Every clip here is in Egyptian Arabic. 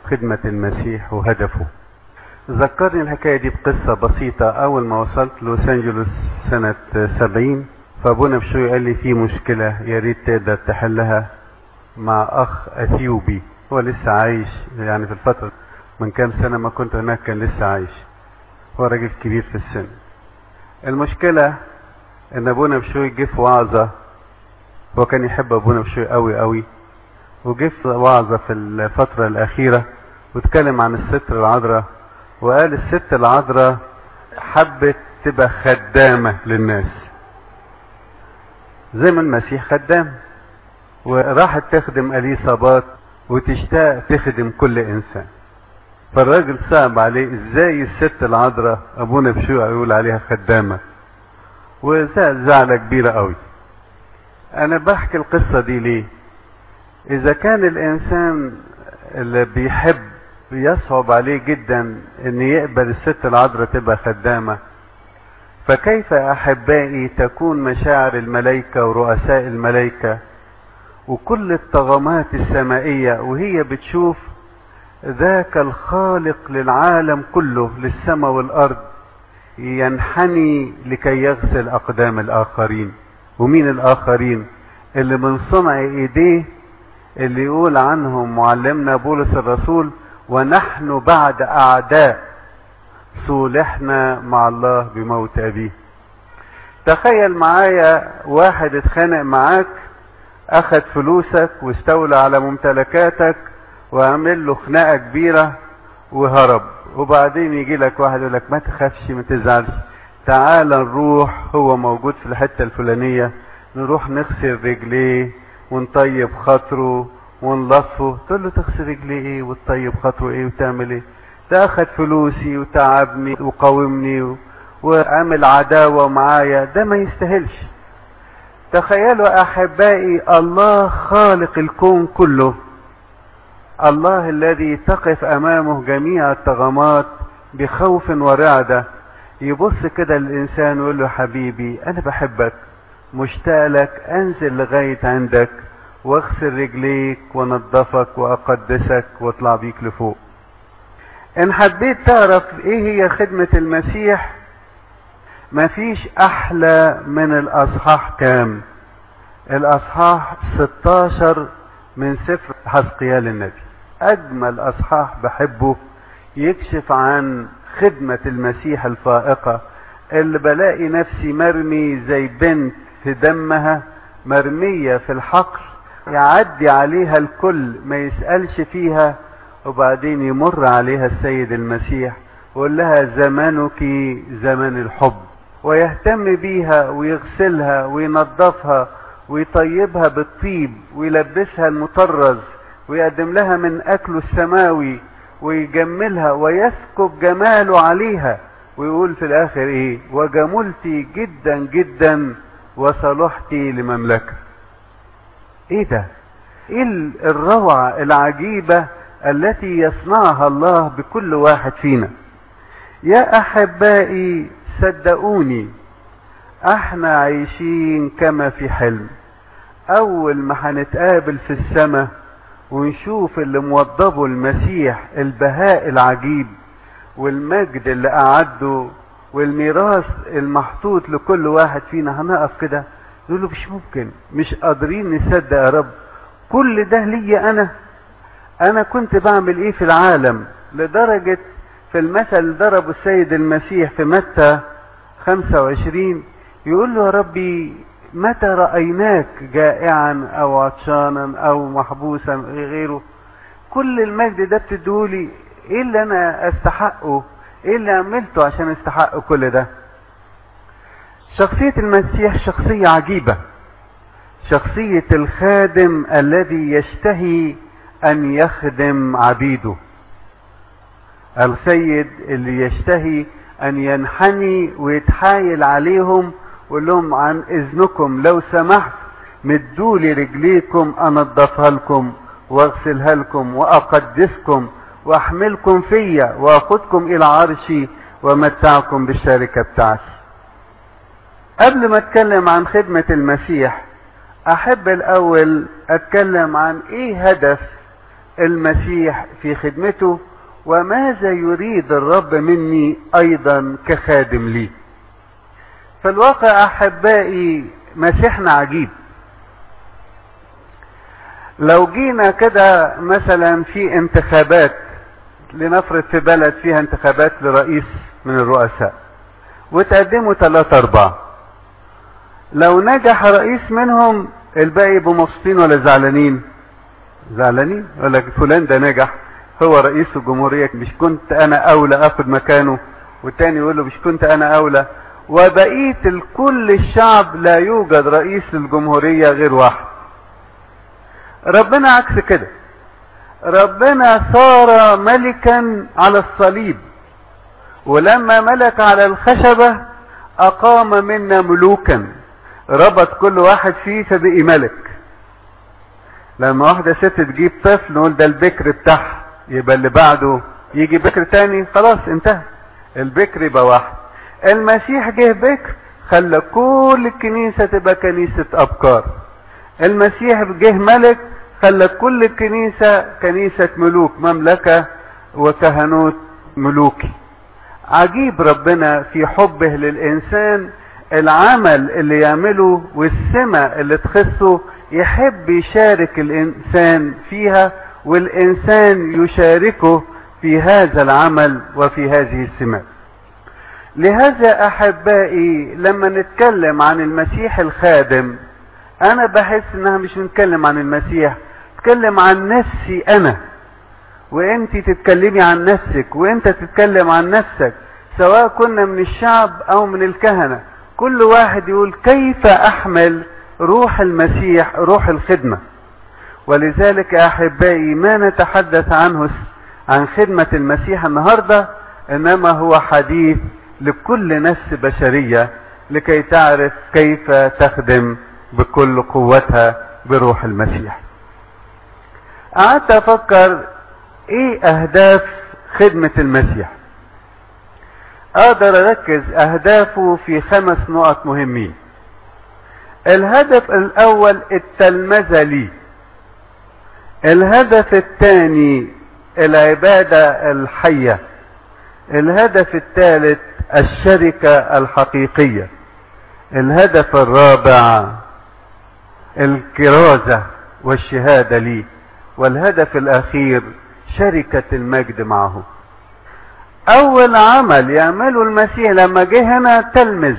خدمة المسيح وهدفه ذكرني الحكاية دي بقصة بسيطة أول ما وصلت لوس أنجلوس سنة سبعين فأبونا بشوي قال لي في مشكلة يا ريت تقدر تحلها مع أخ أثيوبي هو لسه عايش يعني في الفترة من كام سنة ما كنت هناك كان لسه عايش هو راجل كبير في السن المشكلة ان ابونا بشوي جه في وعظة هو كان يحب ابونا بشوي قوي قوي وجه في وعظة في الفترة الاخيرة واتكلم عن الست العذراء وقال الست العذراء حبت تبقى خدامة للناس زي ما المسيح خدام وراحت تخدم اليصابات وتشتاق تخدم كل انسان فالراجل صعب عليه ازاي الست العذراء ابونا بشوي يقول عليها خدامه وزعل زعلة كبيرة قوي انا بحكي القصة دي ليه اذا كان الانسان اللي بيحب يصعب عليه جدا ان يقبل الست العذراء تبقى خدامة فكيف احبائي تكون مشاعر الملائكة ورؤساء الملائكة وكل الطغمات السمائية وهي بتشوف ذاك الخالق للعالم كله للسماء والارض ينحني لكي يغسل اقدام الاخرين ومين الاخرين اللي من صنع ايديه اللي يقول عنهم معلمنا بولس الرسول ونحن بعد اعداء صولحنا مع الله بموت ابيه تخيل معايا واحد اتخانق معاك اخد فلوسك واستولى على ممتلكاتك وعمل له خناقه كبيره وهرب وبعدين يجي لك واحد يقول لك ما تخافش ما تزعلش تعال نروح هو موجود في الحته الفلانيه نروح نغسل رجليه ونطيب خاطره ونلطفه تقول له تغسل رجليه ايه وتطيب خاطره ايه وتعمل ايه ده اخد فلوسي وتعبني وقاومني وعمل عداوه معايا ده ما يستاهلش تخيلوا احبائي الله خالق الكون كله الله الذي تقف امامه جميع الطغمات بخوف ورعدة يبص كده للانسان ويقول له حبيبي انا بحبك مشتاق لك انزل لغاية عندك واغسل رجليك وانضفك واقدسك واطلع بيك لفوق ان حبيت تعرف ايه هي خدمة المسيح مفيش احلى من الاصحاح كام الاصحاح 16 من سفر حزقيال النبي اجمل اصحاح بحبه يكشف عن خدمة المسيح الفائقة اللي بلاقي نفسي مرمي زي بنت في دمها مرمية في الحقل يعدي عليها الكل ما يسألش فيها وبعدين يمر عليها السيد المسيح ويقول لها زمانك زمن الحب ويهتم بيها ويغسلها وينظفها ويطيبها بالطيب ويلبسها المطرز ويقدم لها من اكله السماوي ويجملها ويسكب جماله عليها ويقول في الاخر ايه وجملتي جدا جدا وصلحتي لمملكه ايه ده ايه الروعه العجيبه التي يصنعها الله بكل واحد فينا يا احبائي صدقوني احنا عايشين كما في حلم اول ما هنتقابل في السماء ونشوف اللي موضبه المسيح البهاء العجيب والمجد اللي اعده والميراث المحطوط لكل واحد فينا هنقف كده نقول له مش ممكن مش قادرين نصدق يا رب كل ده ليا انا انا كنت بعمل ايه في العالم لدرجة في المثل اللي ضربه السيد المسيح في متى 25 يقول له يا ربي متى رأيناك جائعا او عطشانا او محبوسا غيره كل المجد ده بتدولي ايه اللي انا استحقه ايه اللي عملته عشان استحق كل ده شخصية المسيح شخصية عجيبة شخصية الخادم الذي يشتهي ان يخدم عبيده السيد اللي يشتهي ان ينحني ويتحايل عليهم ويقول لهم عن اذنكم لو سمحت مدوا لي رجليكم انضفها لكم واغسلها لكم واقدسكم واحملكم فيا واخدكم الى عرشي ومتعكم بالشركة بتاعتي قبل ما اتكلم عن خدمة المسيح احب الاول اتكلم عن ايه هدف المسيح في خدمته وماذا يريد الرب مني ايضا كخادم لي في الواقع احبائي مسيحنا عجيب لو جينا كده مثلا في انتخابات لنفرض في بلد فيها انتخابات لرئيس من الرؤساء وتقدموا ثلاثة أربعة لو نجح رئيس منهم الباقي يبقوا مبسوطين ولا زعلانين؟ زعلانين يقول لك فلان ده نجح هو رئيس الجمهورية مش كنت أنا أولى آخد مكانه والتاني يقول له مش كنت أنا أولى وبقية الكل الشعب لا يوجد رئيس للجمهورية غير واحد ربنا عكس كده ربنا صار ملكا على الصليب ولما ملك على الخشبة أقام منا ملوكا ربط كل واحد فيه فبقي ملك لما واحدة ست تجيب طفل نقول ده البكر بتاعها يبقى اللي بعده يجي بكر تاني خلاص انتهى البكر يبقى واحد المسيح جه بكر خلى كل الكنيسة تبقى كنيسة أبكار المسيح جه ملك خلى كل الكنيسة كنيسة ملوك مملكة وكهنوت ملوكي عجيب ربنا في حبه للإنسان العمل اللي يعمله والسمة اللي تخصه يحب يشارك الإنسان فيها والإنسان يشاركه في هذا العمل وفي هذه السمات لهذا أحبائي لما نتكلم عن المسيح الخادم أنا بحس إنها مش نتكلم عن المسيح نتكلم عن نفسي أنا وانت تتكلمي عن نفسك وانت تتكلم عن نفسك سواء كنا من الشعب او من الكهنة كل واحد يقول كيف احمل روح المسيح روح الخدمة ولذلك يا احبائي ما نتحدث عنه عن خدمة المسيح النهاردة انما هو حديث لكل نفس بشرية لكي تعرف كيف تخدم بكل قوتها بروح المسيح قعدت افكر ايه اهداف خدمة المسيح اقدر اركز اهدافه في خمس نقط مهمين الهدف الاول التلمذة لي الهدف الثاني العبادة الحية الهدف الثالث الشركة الحقيقية الهدف الرابع الكرازة والشهادة لي والهدف الاخير شركة المجد معه اول عمل يعمله المسيح لما جه هنا تلمذ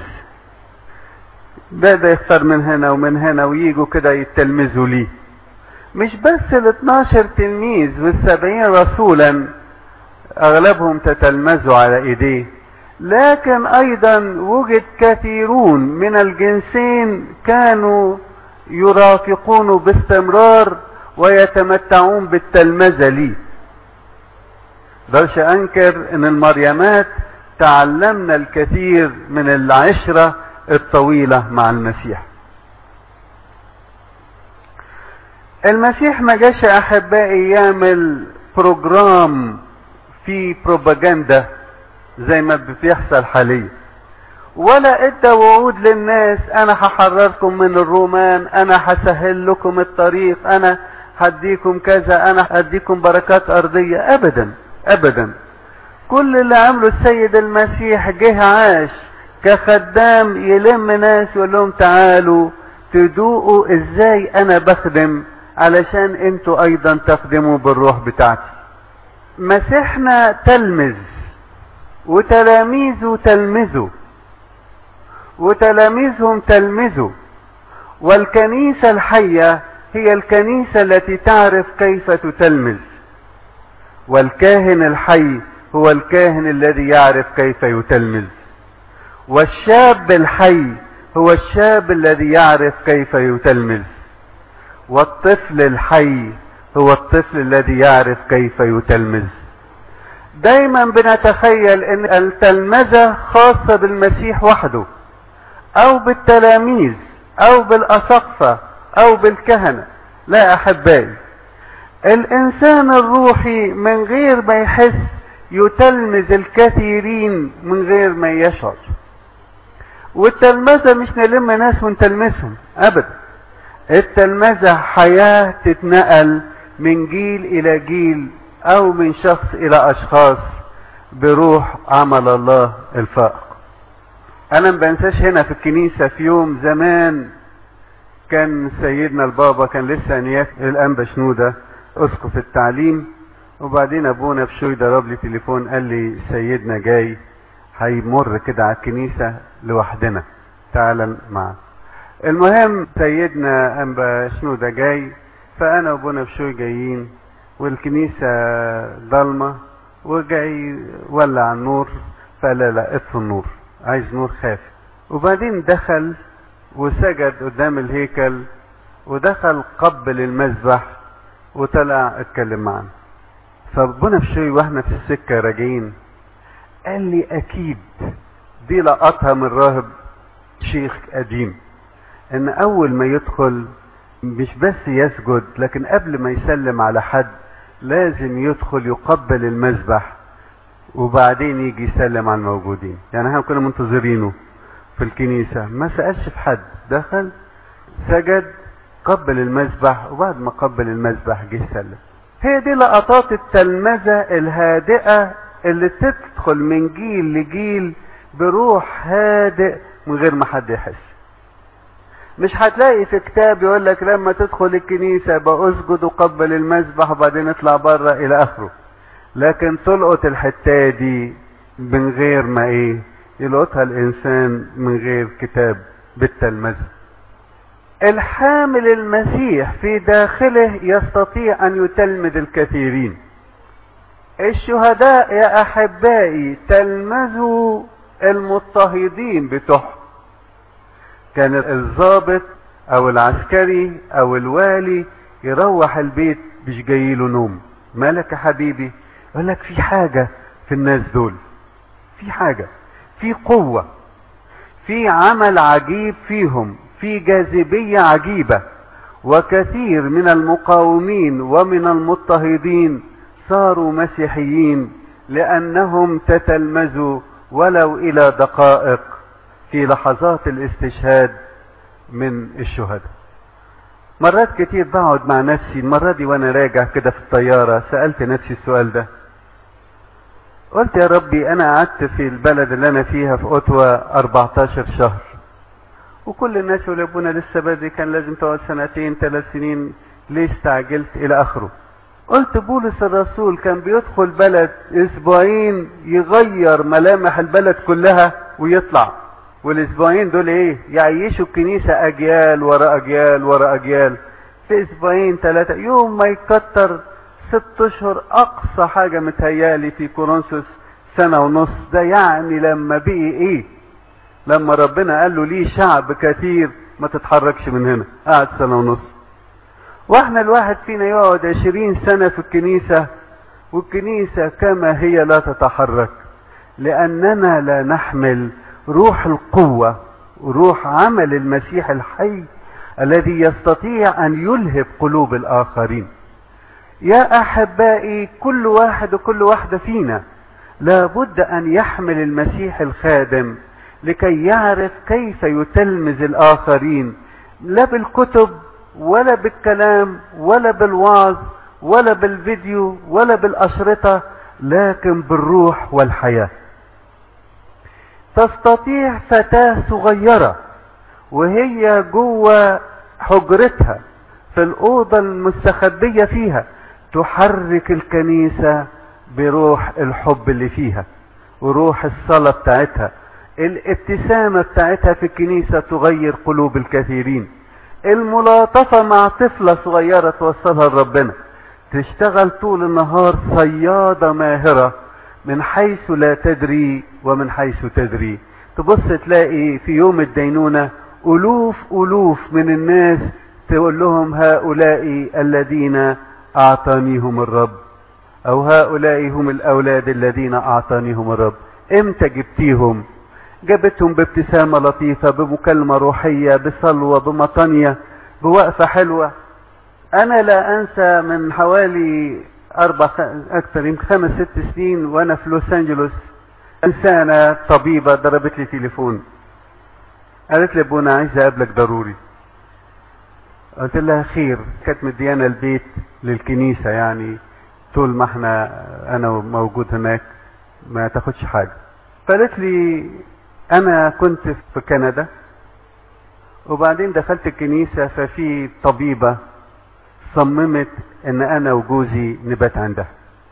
بدأ يختار من هنا ومن هنا ويجوا كده يتلمذوا ليه مش بس ال 12 تلميذ والسبعين رسولا اغلبهم تتلمذوا على ايديه لكن ايضا وجد كثيرون من الجنسين كانوا يرافقونه باستمرار ويتمتعون بالتلمذة ليه قدرش انكر ان المريمات تعلمنا الكثير من العشرة الطويلة مع المسيح المسيح ما جاش احبائي يعمل بروجرام في بروباجندا زي ما بيحصل حاليا ولا ادى وعود للناس انا هحرركم من الرومان انا هسهل لكم الطريق انا هديكم كذا انا هديكم بركات ارضية ابدا ابدا كل اللي عمله السيد المسيح جه عاش كخدام يلم ناس يقول لهم تعالوا تدوقوا ازاي انا بخدم علشان انتوا ايضا تخدموا بالروح بتاعتي مسيحنا تلمذ وتلاميذه تلمذوا وتلاميذهم تلمذوا والكنيسة الحية هي الكنيسة التي تعرف كيف تتلمذ والكاهن الحي هو الكاهن الذي يعرف كيف يتلمذ والشاب الحي هو الشاب الذي يعرف كيف يتلمذ والطفل الحي هو الطفل الذي يعرف كيف يتلمذ دايما بنتخيل ان التلمذة خاصة بالمسيح وحده او بالتلاميذ او بالاسقفة او بالكهنة لا احبائي الانسان الروحي من غير ما يحس يتلمذ الكثيرين من غير ما يشعر والتلمذة مش نلم ناس ونتلمسهم ابدا التلمذة حياة تتنقل من جيل الى جيل او من شخص الى اشخاص بروح عمل الله الفائق انا ما بنساش هنا في الكنيسة في يوم زمان كان سيدنا البابا كان لسه نياف الانبا شنودة اسقف التعليم وبعدين ابونا بشوي ضرب لي تليفون قال لي سيدنا جاي هيمر كده على الكنيسة لوحدنا تعالى معنا المهم سيدنا انبا شنودة جاي فانا وابونا بشوي جايين والكنيسة ضلمة وجاي ولع النور فقال لا لا اطفي النور عايز نور خافت وبعدين دخل وسجد قدام الهيكل ودخل قبل المذبح وطلع اتكلم معنا فربنا بشوي واحنا في السكة راجعين قال لي اكيد دي لقطها من راهب شيخ قديم ان اول ما يدخل مش بس يسجد لكن قبل ما يسلم على حد لازم يدخل يقبل المذبح وبعدين يجي يسلم على الموجودين يعني احنا كنا منتظرينه في الكنيسة ما سألش في حد دخل سجد قبل المذبح وبعد ما قبل المذبح جه يسلم هي دي لقطات التلمذة الهادئة اللي تدخل من جيل لجيل بروح هادئ من غير ما حد يحس مش هتلاقي في كتاب يقول لك لما تدخل الكنيسة بأسجد وقبل المذبح وبعدين اطلع بره إلى آخره لكن تلقط الحتة دي من غير ما ايه يلقطها الانسان من غير كتاب بالتلمذة الحامل المسيح في داخله يستطيع ان يتلمذ الكثيرين الشهداء يا احبائي تلمذوا المضطهدين بتوعهم كان الضابط او العسكري او الوالي يروح البيت مش جايله نوم مالك يا حبيبي يقول لك في حاجة في الناس دول في حاجة في قوة في عمل عجيب فيهم في جاذبية عجيبة وكثير من المقاومين ومن المضطهدين صاروا مسيحيين لأنهم تتلمذوا ولو إلى دقائق في لحظات الاستشهاد من الشهداء مرات كتير بقعد مع نفسي المرة دي وانا راجع كده في الطيارة سألت نفسي السؤال ده قلت يا ربي انا قعدت في البلد اللي انا فيها في اوتوا 14 شهر وكل الناس يقول ابونا لسه بدري كان لازم تقعد سنتين ثلاث سنين ليه استعجلت الى اخره قلت بولس الرسول كان بيدخل بلد اسبوعين يغير ملامح البلد كلها ويطلع والاسبوعين دول ايه يعيشوا الكنيسة اجيال ورا اجيال ورا اجيال في اسبوعين ثلاثة يوم ما يكتر ست اشهر اقصى حاجة متهيالي في كورنثوس سنة ونص ده يعني لما بقي ايه لما ربنا قال له ليه شعب كثير ما تتحركش من هنا قعد سنة ونص واحنا الواحد فينا يقعد عشرين سنة في الكنيسة والكنيسة كما هي لا تتحرك لاننا لا نحمل روح القوة روح عمل المسيح الحي الذي يستطيع ان يلهب قلوب الاخرين يا احبائي كل واحد وكل واحدة فينا لابد ان يحمل المسيح الخادم لكي يعرف كيف يتلمذ الاخرين لا بالكتب ولا بالكلام ولا بالوعظ ولا بالفيديو ولا بالاشرطة لكن بالروح والحياه تستطيع فتاة صغيرة وهي جوه حجرتها في الأوضة المستخبية فيها تحرك الكنيسة بروح الحب اللي فيها وروح الصلاة بتاعتها الابتسامة بتاعتها في الكنيسة تغير قلوب الكثيرين الملاطفة مع طفلة صغيرة توصلها لربنا تشتغل طول النهار صيادة ماهرة من حيث لا تدري ومن حيث تدري تبص تلاقي في يوم الدينونة ألوف ألوف من الناس تقول لهم هؤلاء الذين أعطانيهم الرب أو هؤلاء هم الأولاد الذين أعطانيهم الرب إمتى جبتيهم جابتهم بابتسامة لطيفة بمكالمة روحية بصلوة بمطنية بوقفة حلوة أنا لا أنسى من حوالي أربع أكثر يمكن خمس ست سنين وأنا في لوس أنجلوس إنسانة طبيبة ضربت لي تليفون قالت لي أبونا عايزة أقابلك ضروري قلت لها خير كانت مديانة البيت للكنيسة يعني طول ما احنا انا موجود هناك ما تاخدش حاجة فقالت لي انا كنت في كندا وبعدين دخلت الكنيسة ففي طبيبة صممت ان انا وجوزي نبات عندها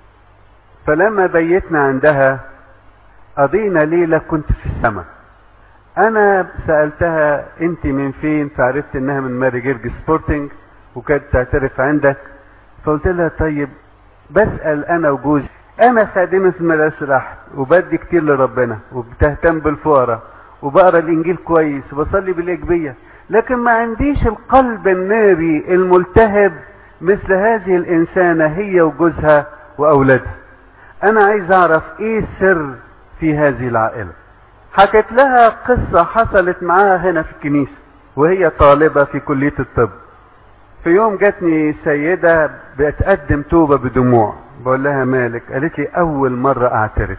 فلما بيتنا عندها قضينا ليلة كنت في السماء انا سألتها انت من فين فعرفت انها من ماري جيرج سبورتنج وكانت تعترف عندك فقلت لها طيب بسأل انا وجوزي انا خادمة في مدرسة الاحد وبدي كتير لربنا وبتهتم بالفقراء وبقرا الانجيل كويس وبصلي بالاجبية لكن ما عنديش القلب الناري الملتهب مثل هذه الانسانة هي وجوزها واولادها انا عايز اعرف ايه السر في هذه العائلة حكت لها قصة حصلت معاها هنا في الكنيسة وهي طالبة في كلية الطب في يوم جاتني سيدة بتقدم توبة بدموع بقول لها مالك قالت لي اول مرة اعترف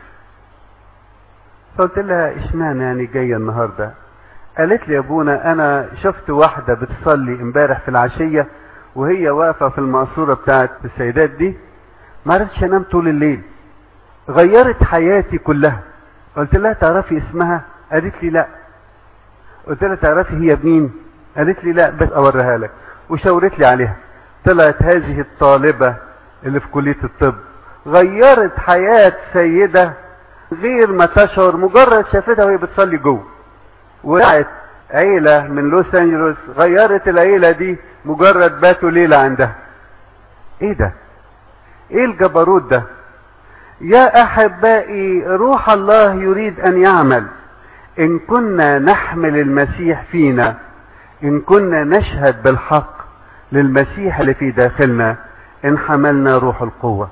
فقلت لها اشمعنى يعني جاية النهاردة قالت لي يا ابونا انا شفت واحدة بتصلي امبارح في العشية وهي واقفة في المقصورة بتاعت السيدات دي ما عرفتش انام طول الليل غيرت حياتي كلها قلت لها تعرفي اسمها قالت لي لا قلت لها تعرفي هي مين قالت لي لا بس اوريها لك وشاورت لي عليها طلعت هذه الطالبة اللي في كلية الطب غيرت حياة سيدة غير ما تشعر مجرد شافتها وهي بتصلي جوه ورجعت عيلة من لوس انجلوس غيرت العيلة دي مجرد باتوا ليلة عندها ايه ده ايه الجبروت ده يا احبائي روح الله يريد ان يعمل ان كنا نحمل المسيح فينا ان كنا نشهد بالحق للمسيح اللي في داخلنا ان حملنا روح القوة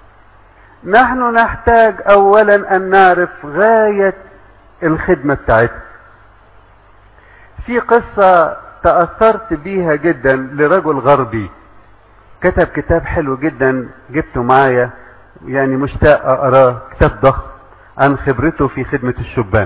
نحن نحتاج اولا ان نعرف غاية الخدمة بتاعتنا في قصة تأثرت بيها جدا لرجل غربي كتب كتاب حلو جدا جبته معايا يعني مشتاق اقراه كتاب ضخم عن خبرته في خدمة الشبان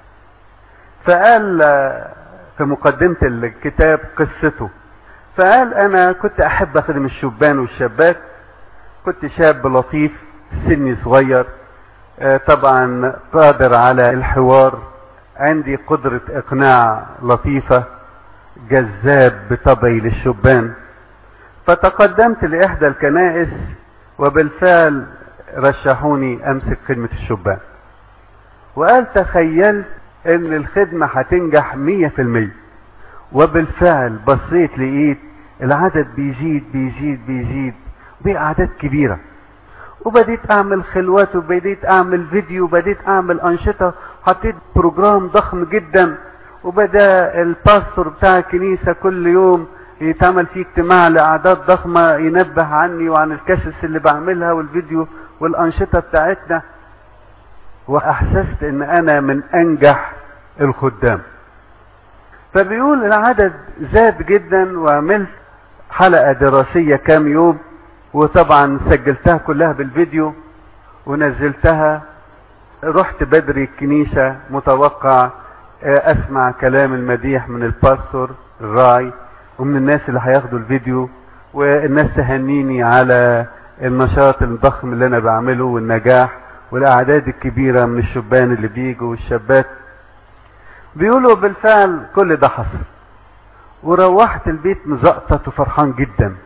فقال في مقدمة الكتاب قصته فقال انا كنت احب اخدم الشبان والشابات كنت شاب لطيف سني صغير طبعا قادر على الحوار عندي قدرة اقناع لطيفة جذاب بطبعي للشبان فتقدمت لاحدى الكنائس وبالفعل رشحوني امسك خدمة الشبان وقال تخيلت ان الخدمة هتنجح مية في المية وبالفعل بصيت لقيت العدد بيزيد بيزيد بيزيد بقى اعداد كبيرة وبديت اعمل خلوات وبديت اعمل فيديو وبديت اعمل انشطة حطيت بروجرام ضخم جدا وبدا الباستور بتاع الكنيسة كل يوم يتعمل فيه اجتماع لاعداد ضخمة ينبه عني وعن الكاسس اللي بعملها والفيديو والانشطة بتاعتنا واحسست ان انا من انجح الخدام فبيقول العدد زاد جدا وعملت حلقة دراسية كام يوم وطبعا سجلتها كلها بالفيديو ونزلتها رحت بدري الكنيسة متوقع اسمع كلام المديح من الباستور الراي ومن الناس اللي هياخدوا الفيديو والناس تهنيني على النشاط الضخم اللي انا بعمله والنجاح والاعداد الكبيرة من الشبان اللي بيجوا والشابات بيقولوا بالفعل كل ده حصل وروحت البيت مزقطط وفرحان جدا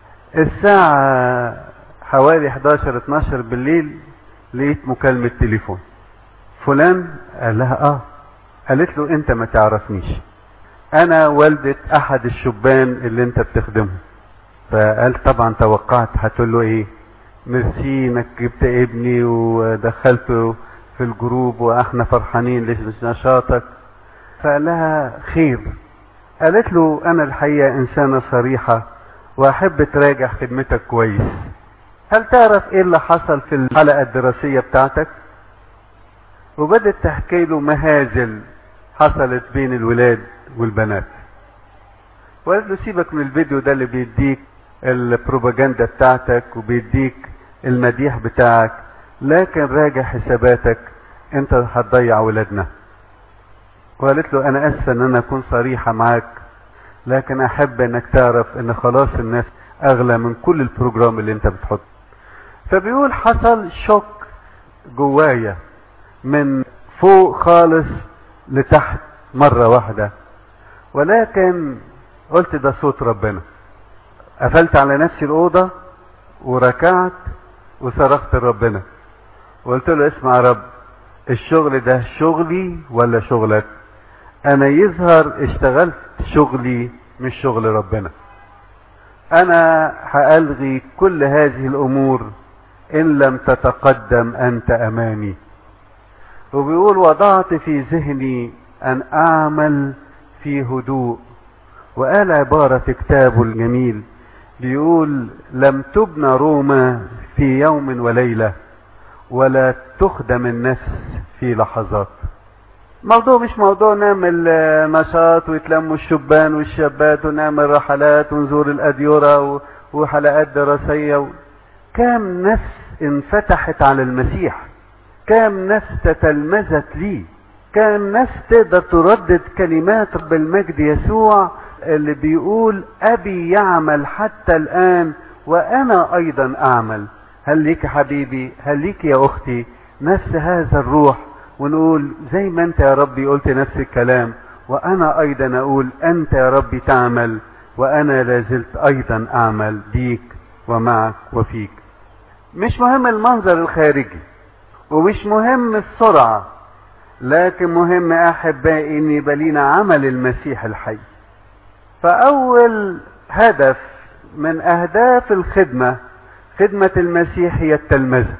الساعة حوالي 11 12 بالليل لقيت مكالمة تليفون فلان قال لها اه قالت له انت ما تعرفنيش انا والدة احد الشبان اللي انت بتخدمهم فقال طبعا توقعت هتقول له ايه ميرسي انك جبت ابني ودخلته في الجروب واحنا فرحانين لنشاطك فقال لها خير قالت له انا الحقيقة انسانة صريحة واحب تراجع خدمتك كويس هل تعرف ايه اللي حصل في الحلقة الدراسية بتاعتك وبدت تحكي له مهازل حصلت بين الولاد والبنات وقالت له سيبك من الفيديو ده اللي بيديك البروباجندا بتاعتك وبيديك المديح بتاعك لكن راجع حساباتك انت هتضيع ولادنا وقالت له انا اسفه ان انا اكون صريحة معاك لكن احب انك تعرف ان خلاص الناس اغلى من كل البروجرام اللي انت بتحطه فبيقول حصل شوك جوايا من فوق خالص لتحت مرة واحدة ولكن قلت ده صوت ربنا قفلت على نفسي الأوضة وركعت وصرخت لربنا وقلت له اسمع يا رب الشغل ده شغلي ولا شغلك انا يظهر اشتغلت شغلي مش شغل ربنا انا هالغي كل هذه الامور ان لم تتقدم انت امامي وبيقول وضعت في ذهني ان اعمل في هدوء وقال عبارة في كتابه الجميل بيقول لم تبنى روما في يوم وليلة ولا تخدم النفس في لحظات موضوع مش موضوع نعمل نشاط ويتلموا الشبان والشابات ونعمل رحلات ونزور الأديرة وحلقات دراسية كام نفس انفتحت على المسيح كام نفس تتلمذت ليه كام نفس تقدر تردد كلمات رب المجد يسوع اللي بيقول أبي يعمل حتى الآن وأنا أيضا أعمل هل ليك حبيبي هل ليك يا أختي نفس هذا الروح ونقول زي ما أنت يا ربي قلت نفس الكلام وأنا أيضا أقول أنت يا ربي تعمل وأنا لازلت أيضا أعمل بيك ومعك وفيك مش مهم المنظر الخارجي ومش مهم السرعة لكن مهم أحبائي إن يبقى لينا عمل المسيح الحي فأول هدف من أهداف الخدمة خدمة المسيح هي التلمذة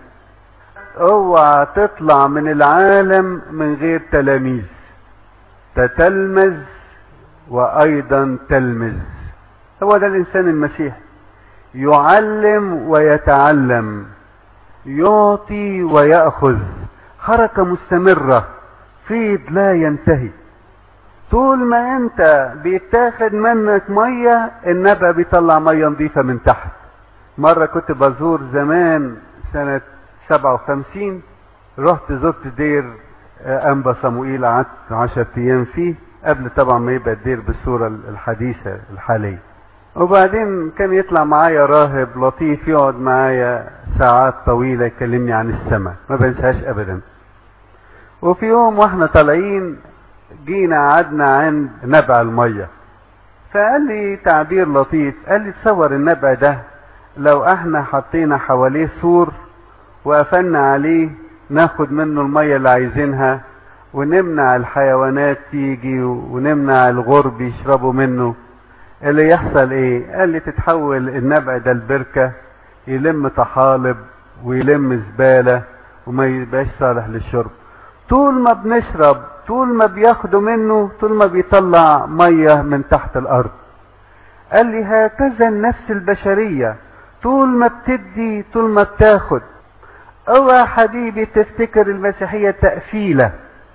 اوعى تطلع من العالم من غير تلاميذ تتلمذ وايضا تلمذ هو ده الانسان المسيحي يعلم ويتعلم يعطي ويأخذ حركة مستمرة فيض لا ينتهي طول ما انت بيتاخد منك مية النبع بيطلع مية نظيفة من تحت مرة كنت بزور زمان سنة 57 رحت زرت دير أنبا صموئيل قعدت 10 أيام فيه قبل طبعا ما يبقى الدير بالصورة الحديثة الحالية وبعدين كان يطلع معايا راهب لطيف يقعد معايا ساعات طويلة يكلمني عن السماء ما بنساش أبدا وفي يوم واحنا طالعين جينا قعدنا عند نبع المية فقال لي تعبير لطيف قال لي تصور النبع ده لو احنا حطينا حواليه سور وقفلنا عليه ناخد منه المية اللي عايزينها ونمنع الحيوانات تيجي ونمنع الغرب يشربوا منه اللي يحصل ايه قال لي تتحول النبع ده البركة يلم طحالب ويلم زبالة وما يبقاش صالح للشرب طول ما بنشرب طول ما بياخدوا منه طول ما بيطلع مية من تحت الارض قال لي هكذا النفس البشرية طول ما بتدي طول ما بتاخد اوعى حبيبي تفتكر المسيحية تأفيلة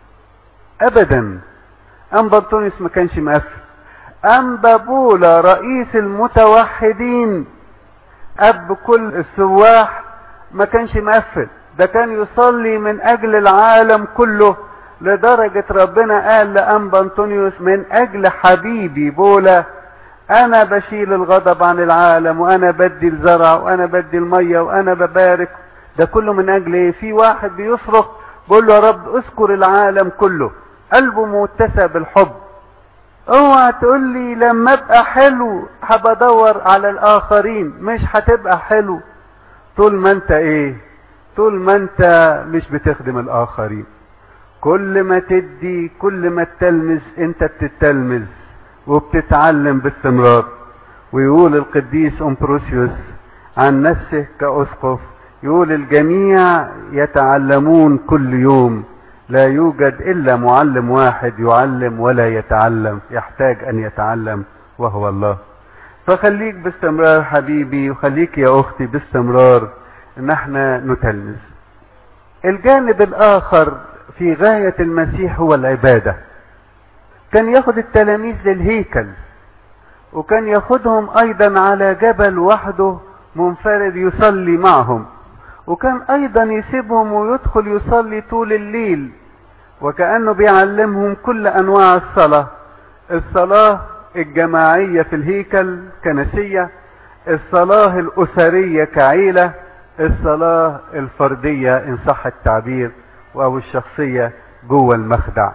ابدا انبا انطونيوس ما كانش مقفل انبا بولا رئيس المتوحدين اب كل السواح ما كانش مقفل ده كان يصلي من اجل العالم كله لدرجة ربنا قال لأنبا أنطونيوس من أجل حبيبي بولا أنا بشيل الغضب عن العالم وأنا بدي الزرع وأنا بدي المية وأنا ببارك ده كله من أجل إيه؟ في واحد بيصرخ بيقول له يا رب اذكر العالم كله قلبه متسع بالحب اوعى تقول لي لما ابقى حلو هبدور على الاخرين مش هتبقى حلو طول ما انت ايه طول ما انت مش بتخدم الاخرين كل ما تدي كل ما تلمس انت بتتلمذ وبتتعلم باستمرار ويقول القديس امبروسيوس عن نفسه كاسقف يقول الجميع يتعلمون كل يوم لا يوجد الا معلم واحد يعلم ولا يتعلم يحتاج ان يتعلم وهو الله فخليك باستمرار حبيبي وخليك يا اختي باستمرار ان احنا نتلمذ الجانب الاخر في غاية المسيح هو العبادة كان ياخد التلاميذ للهيكل وكان ياخدهم ايضا على جبل وحده منفرد يصلي معهم وكان ايضا يسيبهم ويدخل يصلي طول الليل وكأنه بيعلمهم كل انواع الصلاة الصلاة الجماعية في الهيكل كنسية الصلاة الأسرية كعيلة الصلاة الفردية إن صح التعبير أو الشخصية جوه المخدع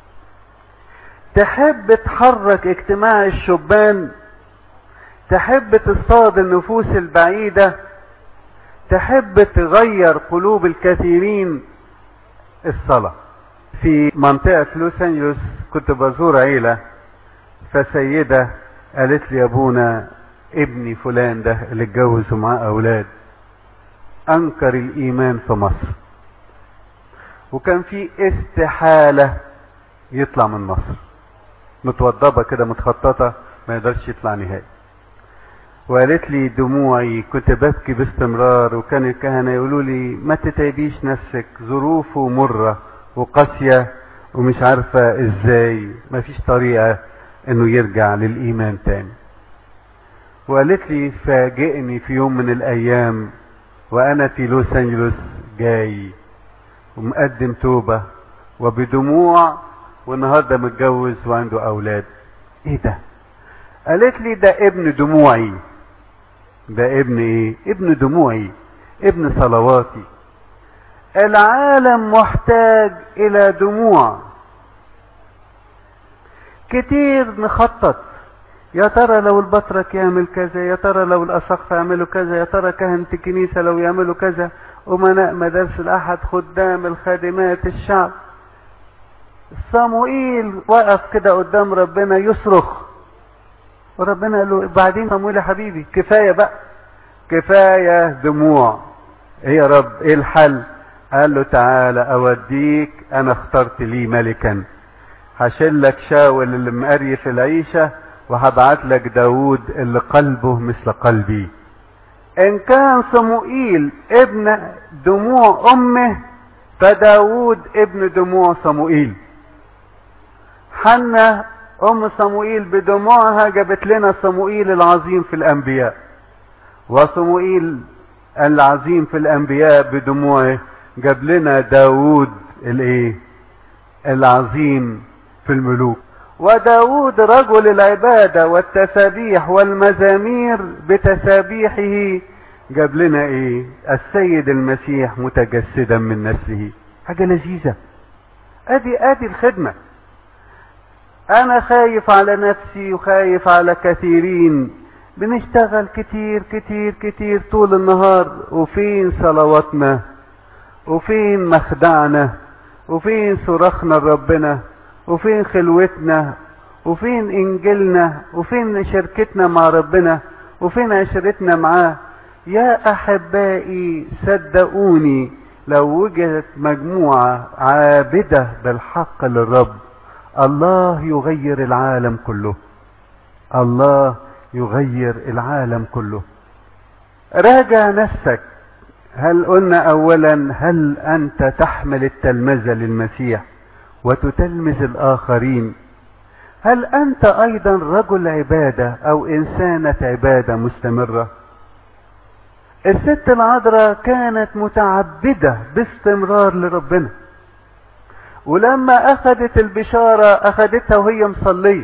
تحب تحرك اجتماع الشبان تحب تصطاد النفوس البعيدة تحب تغير قلوب الكثيرين الصلاة في منطقة لوس أنجلوس كنت بزور عيلة فسيدة قالت لي يا ابونا ابني فلان ده اللي اتجوز ومعاه اولاد انكر الايمان في مصر وكان في استحالة يطلع من مصر متوضبة كده متخططة ما يقدرش يطلع نهائي وقالت لي دموعي كنت ببكي باستمرار وكان الكهنة يقولوا لي ما تتعبيش نفسك ظروفه مرة وقاسية ومش عارفة ازاي ما فيش طريقة انه يرجع للايمان تاني وقالت لي فاجئني في يوم من الايام وانا في لوس انجلوس جاي ومقدم توبة وبدموع والنهارده متجوز وعنده اولاد ايه ده قالت لي ده ابن دموعي ده ابن ايه ابن دموعي ابن صلواتي العالم محتاج الى دموع كتير نخطط يا ترى لو البطرك يعمل كذا يا ترى لو الأساقفة يعملوا كذا يا ترى كهنة الكنيسة لو يعملوا كذا أمناء مدارس الأحد خدام الخادمات الشعب صموئيل وقف كده قدام ربنا يصرخ وربنا قال له بعدين صموئيل يا حبيبي كفاية بقى كفاية دموع ايه يا رب ايه الحل قال له تعالى اوديك انا اخترت لي ملكا هشيلك شاول اللي مقريف العيشة وهبعت لك داود اللي قلبه مثل قلبي ان كان صموئيل ابن دموع امه فداود ابن دموع صموئيل حنا ام صموئيل بدموعها جابت لنا صموئيل العظيم في الانبياء وصموئيل العظيم في الانبياء بدموعه جاب لنا داود الايه العظيم في الملوك وداود رجل العبادة والتسابيح والمزامير بتسابيحه جاب لنا ايه السيد المسيح متجسدا من نسله حاجة لذيذة ادي ادي الخدمة انا خايف على نفسي وخايف على كثيرين بنشتغل كتير كتير كتير طول النهار وفين صلواتنا وفين مخدعنا وفين صراخنا لربنا وفين خلوتنا وفين انجيلنا وفين شركتنا مع ربنا وفين عشرتنا معاه يا احبائي صدقوني لو وجدت مجموعه عابده بالحق للرب الله يغير العالم كله الله يغير العالم كله راجع نفسك هل قلنا اولا هل انت تحمل التلمذه للمسيح وتتلمذ الاخرين هل انت ايضا رجل عباده او انسانه عباده مستمره الست العذراء كانت متعبده باستمرار لربنا ولما اخذت البشاره اخذتها وهي مصليه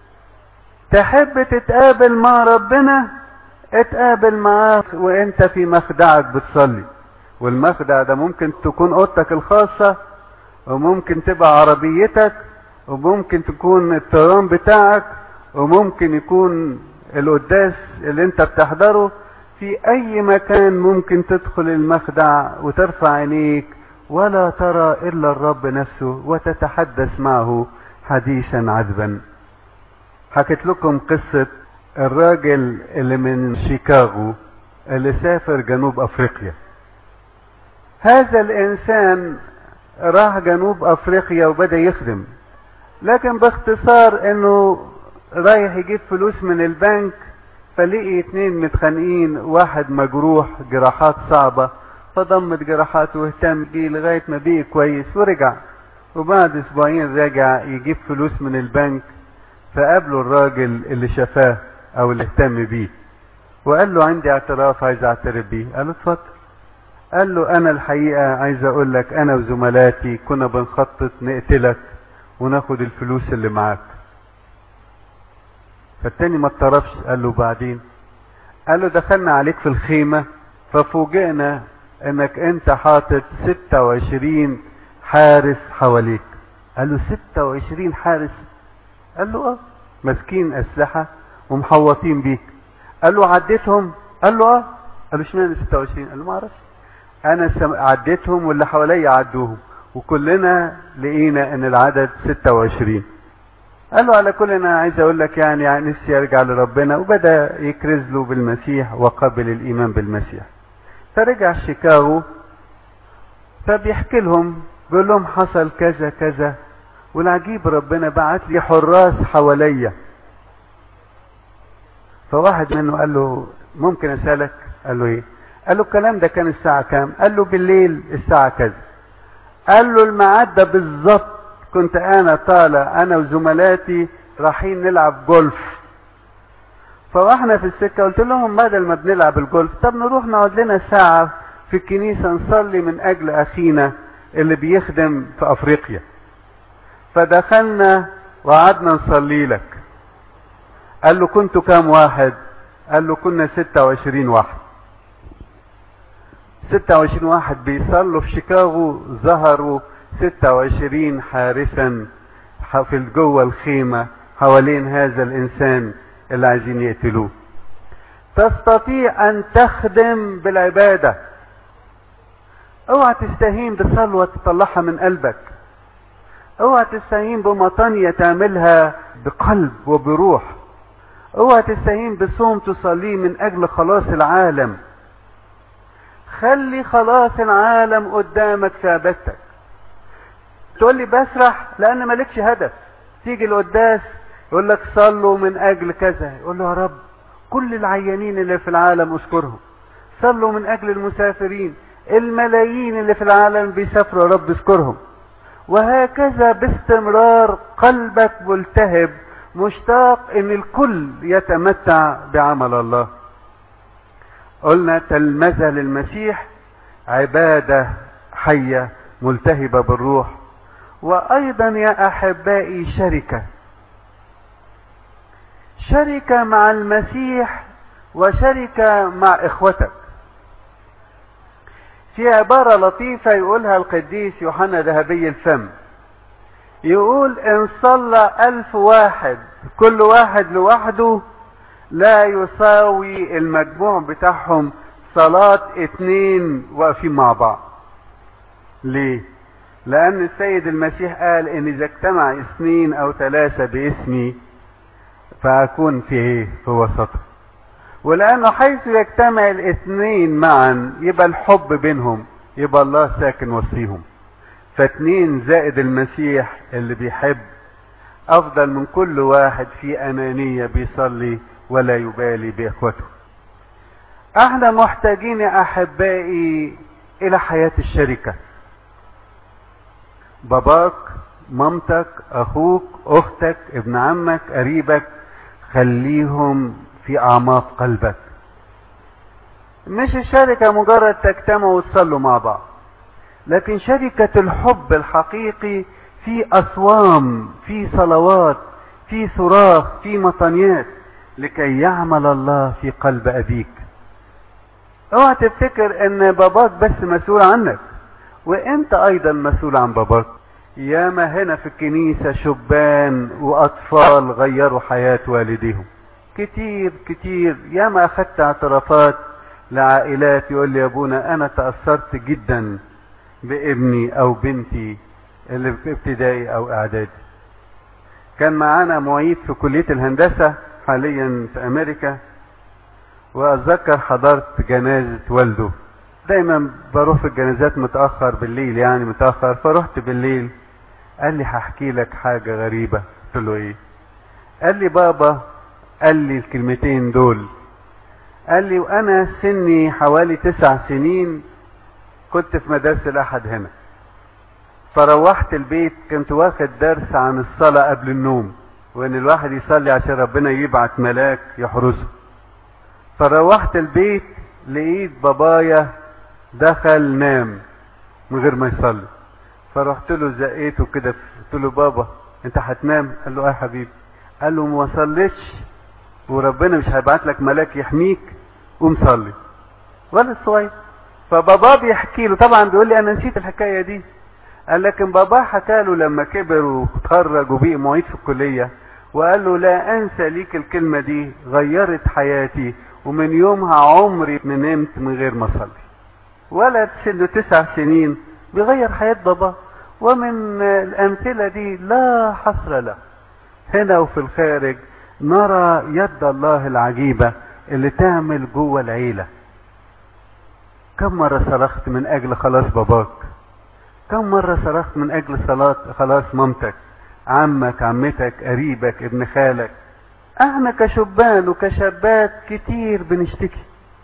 تحب تتقابل مع ربنا اتقابل معاه وانت في مخدعك بتصلي والمخدع ده ممكن تكون اوضتك الخاصه وممكن تبقى عربيتك وممكن تكون الطيران بتاعك وممكن يكون القداس اللي انت بتحضره في اي مكان ممكن تدخل المخدع وترفع عينيك ولا ترى الا الرب نفسه وتتحدث معه حديثا عذبا حكيت لكم قصة الراجل اللي من شيكاغو اللي سافر جنوب افريقيا هذا الانسان راح جنوب افريقيا وبدا يخدم لكن باختصار انه رايح يجيب فلوس من البنك فلقي اتنين متخانقين واحد مجروح جراحات صعبة فضمت جراحاته واهتم بيه لغاية ما بقي كويس ورجع وبعد اسبوعين رجع يجيب فلوس من البنك فقابله الراجل اللي شفاه او اللي اهتم بيه وقال له عندي اعتراف عايز اعترف بيه قال له اتفضل قال له انا الحقيقة عايز اقول لك انا وزملاتي كنا بنخطط نقتلك وناخد الفلوس اللي معاك فالتاني ما اعترفش قال له بعدين قال له دخلنا عليك في الخيمة ففوجئنا انك انت حاطط 26 حارس حواليك قال له 26 حارس قال له اه ماسكين اسلحة ومحوطين بيك قال له عديتهم قال له اه قال له اشمعنى 26 قال له ما اعرفش انا سم... عديتهم واللي حواليا عدوهم وكلنا لقينا ان العدد 26 قال له على كل انا عايز اقول لك يعني, يعني نفسي يرجع لربنا وبدا يكرز له بالمسيح وقبل الايمان بالمسيح فرجع شيكاغو فبيحكي لهم بيقول لهم حصل كذا كذا والعجيب ربنا بعت لي حراس حواليا فواحد منه قال له ممكن اسالك قال له ايه قال له الكلام ده كان الساعه كام قال له بالليل الساعه كذا قال له الميعاد ده بالظبط كنت انا طالع انا وزملاتي رايحين نلعب جولف فواحنا في السكه قلت لهم بدل ما بنلعب الجولف طب نروح نقعد لنا ساعه في الكنيسه نصلي من اجل اخينا اللي بيخدم في افريقيا فدخلنا وقعدنا نصلي لك قال له كنتوا كام واحد قال له كنا 26 واحد 26 واحد بيصلوا في شيكاغو ظهروا 26 حارسا في جوه الخيمة حوالين هذا الإنسان اللي عايزين يقتلوه تستطيع أن تخدم بالعبادة اوعى تستهين بصلوة تطلعها من قلبك اوعى تستهين بمطانية تعملها بقلب وبروح اوعى تستهين بصوم تصليه من اجل خلاص العالم خلي خلاص العالم قدامك في عبادتك تقول لي بسرح لان مالكش هدف تيجي القداس يقول لك صلوا من اجل كذا يقول له يا رب كل العيانين اللي في العالم اذكرهم صلوا من اجل المسافرين الملايين اللي في العالم بيسافروا يا رب اذكرهم وهكذا باستمرار قلبك ملتهب مشتاق ان الكل يتمتع بعمل الله قلنا تلمذة للمسيح عبادة حية ملتهبة بالروح وايضا يا احبائي شركة شركة مع المسيح وشركة مع اخوتك في عبارة لطيفة يقولها القديس يوحنا ذهبي الفم يقول ان صلى الف واحد كل واحد لوحده لا يساوي المجموع بتاعهم صلاة اتنين واقفين مع بعض ليه لان السيد المسيح قال ان اذا اجتمع اثنين او ثلاثة باسمي فاكون في ايه في وسطهم ولانه حيث يجتمع الاثنين معا يبقى الحب بينهم يبقى الله ساكن وسطيهم فاتنين زائد المسيح اللي بيحب افضل من كل واحد في انانية بيصلي ولا يبالي باخوته احنا محتاجين يا احبائي الى حياة الشركة باباك مامتك اخوك اختك ابن عمك قريبك خليهم في اعماق قلبك مش الشركة مجرد تجتمعوا وتصلوا مع بعض لكن شركة الحب الحقيقي في أصوام في صلوات في صراخ في مطنيات لكي يعمل الله في قلب أبيك اوعى تفتكر ان باباك بس مسؤول عنك وانت ايضا مسؤول عن باباك ياما هنا في الكنيسة شبان واطفال غيروا حياة والديهم كتير كتير ياما اخدت اعترافات لعائلات يقول لي يا ابونا انا تأثرت جدا بابني او بنتي اللي في ابتدائي او اعدادي كان معانا معيد في كلية الهندسة حاليا في امريكا واتذكر حضرت جنازة والده دايما بروح في الجنازات متأخر بالليل يعني متأخر فرحت بالليل قال لي هحكي لك حاجة غريبة قلت له ايه قال لي بابا قال لي الكلمتين دول قال لي وانا سني حوالي تسع سنين كنت في مدرسة الاحد هنا فروحت البيت كنت واخد درس عن الصلاة قبل النوم وان الواحد يصلي عشان ربنا يبعت ملاك يحرسه فروحت البيت لقيت بابايا دخل نام من غير ما يصلي فرحت له زقيته كده قلت له بابا انت هتنام قال له اه يا حبيبي قال له ما صليتش وربنا مش هيبعت لك ملاك يحميك قوم صلي ولد صغير فباباه بيحكي له طبعا بيقول لي انا نسيت الحكايه دي قال لكن باباه حكى له لما كبر وتخرج وبقي معيد في الكليه وقال له لا انسى ليك الكلمه دي غيرت حياتي ومن يومها عمري ما نمت من غير ما اصلي ولد سنه تسع سنين بيغير حياه باباه ومن الامثله دي لا حصر له هنا وفي الخارج نرى يد الله العجيبه اللي تعمل جوه العيله كم مرة صرخت من أجل خلاص باباك كم مرة صرخت من أجل صلاة خلاص مامتك عمك عمتك قريبك ابن خالك احنا كشبان وكشابات كتير بنشتكي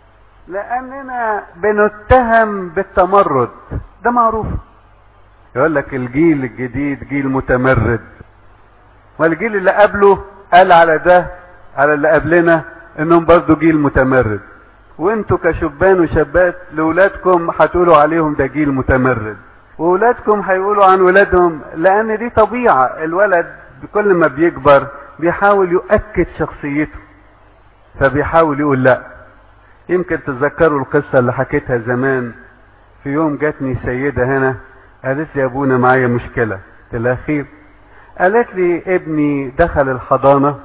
لأننا بنتهم بالتمرد ده معروف يقول لك الجيل الجديد جيل متمرد والجيل اللي قبله قال على ده على اللي قبلنا انهم برضو جيل متمرد وانتوا كشبان وشابات لاولادكم هتقولوا عليهم ده جيل متمرد واولادكم هيقولوا عن ولادهم لان دي طبيعه الولد كل ما بيكبر بيحاول يؤكد شخصيته فبيحاول يقول لا يمكن تتذكروا القصه اللي حكيتها زمان في يوم جاتني سيده هنا قالت لي يا ابونا معايا مشكله قلت لها خير قالت لي ابني دخل الحضانه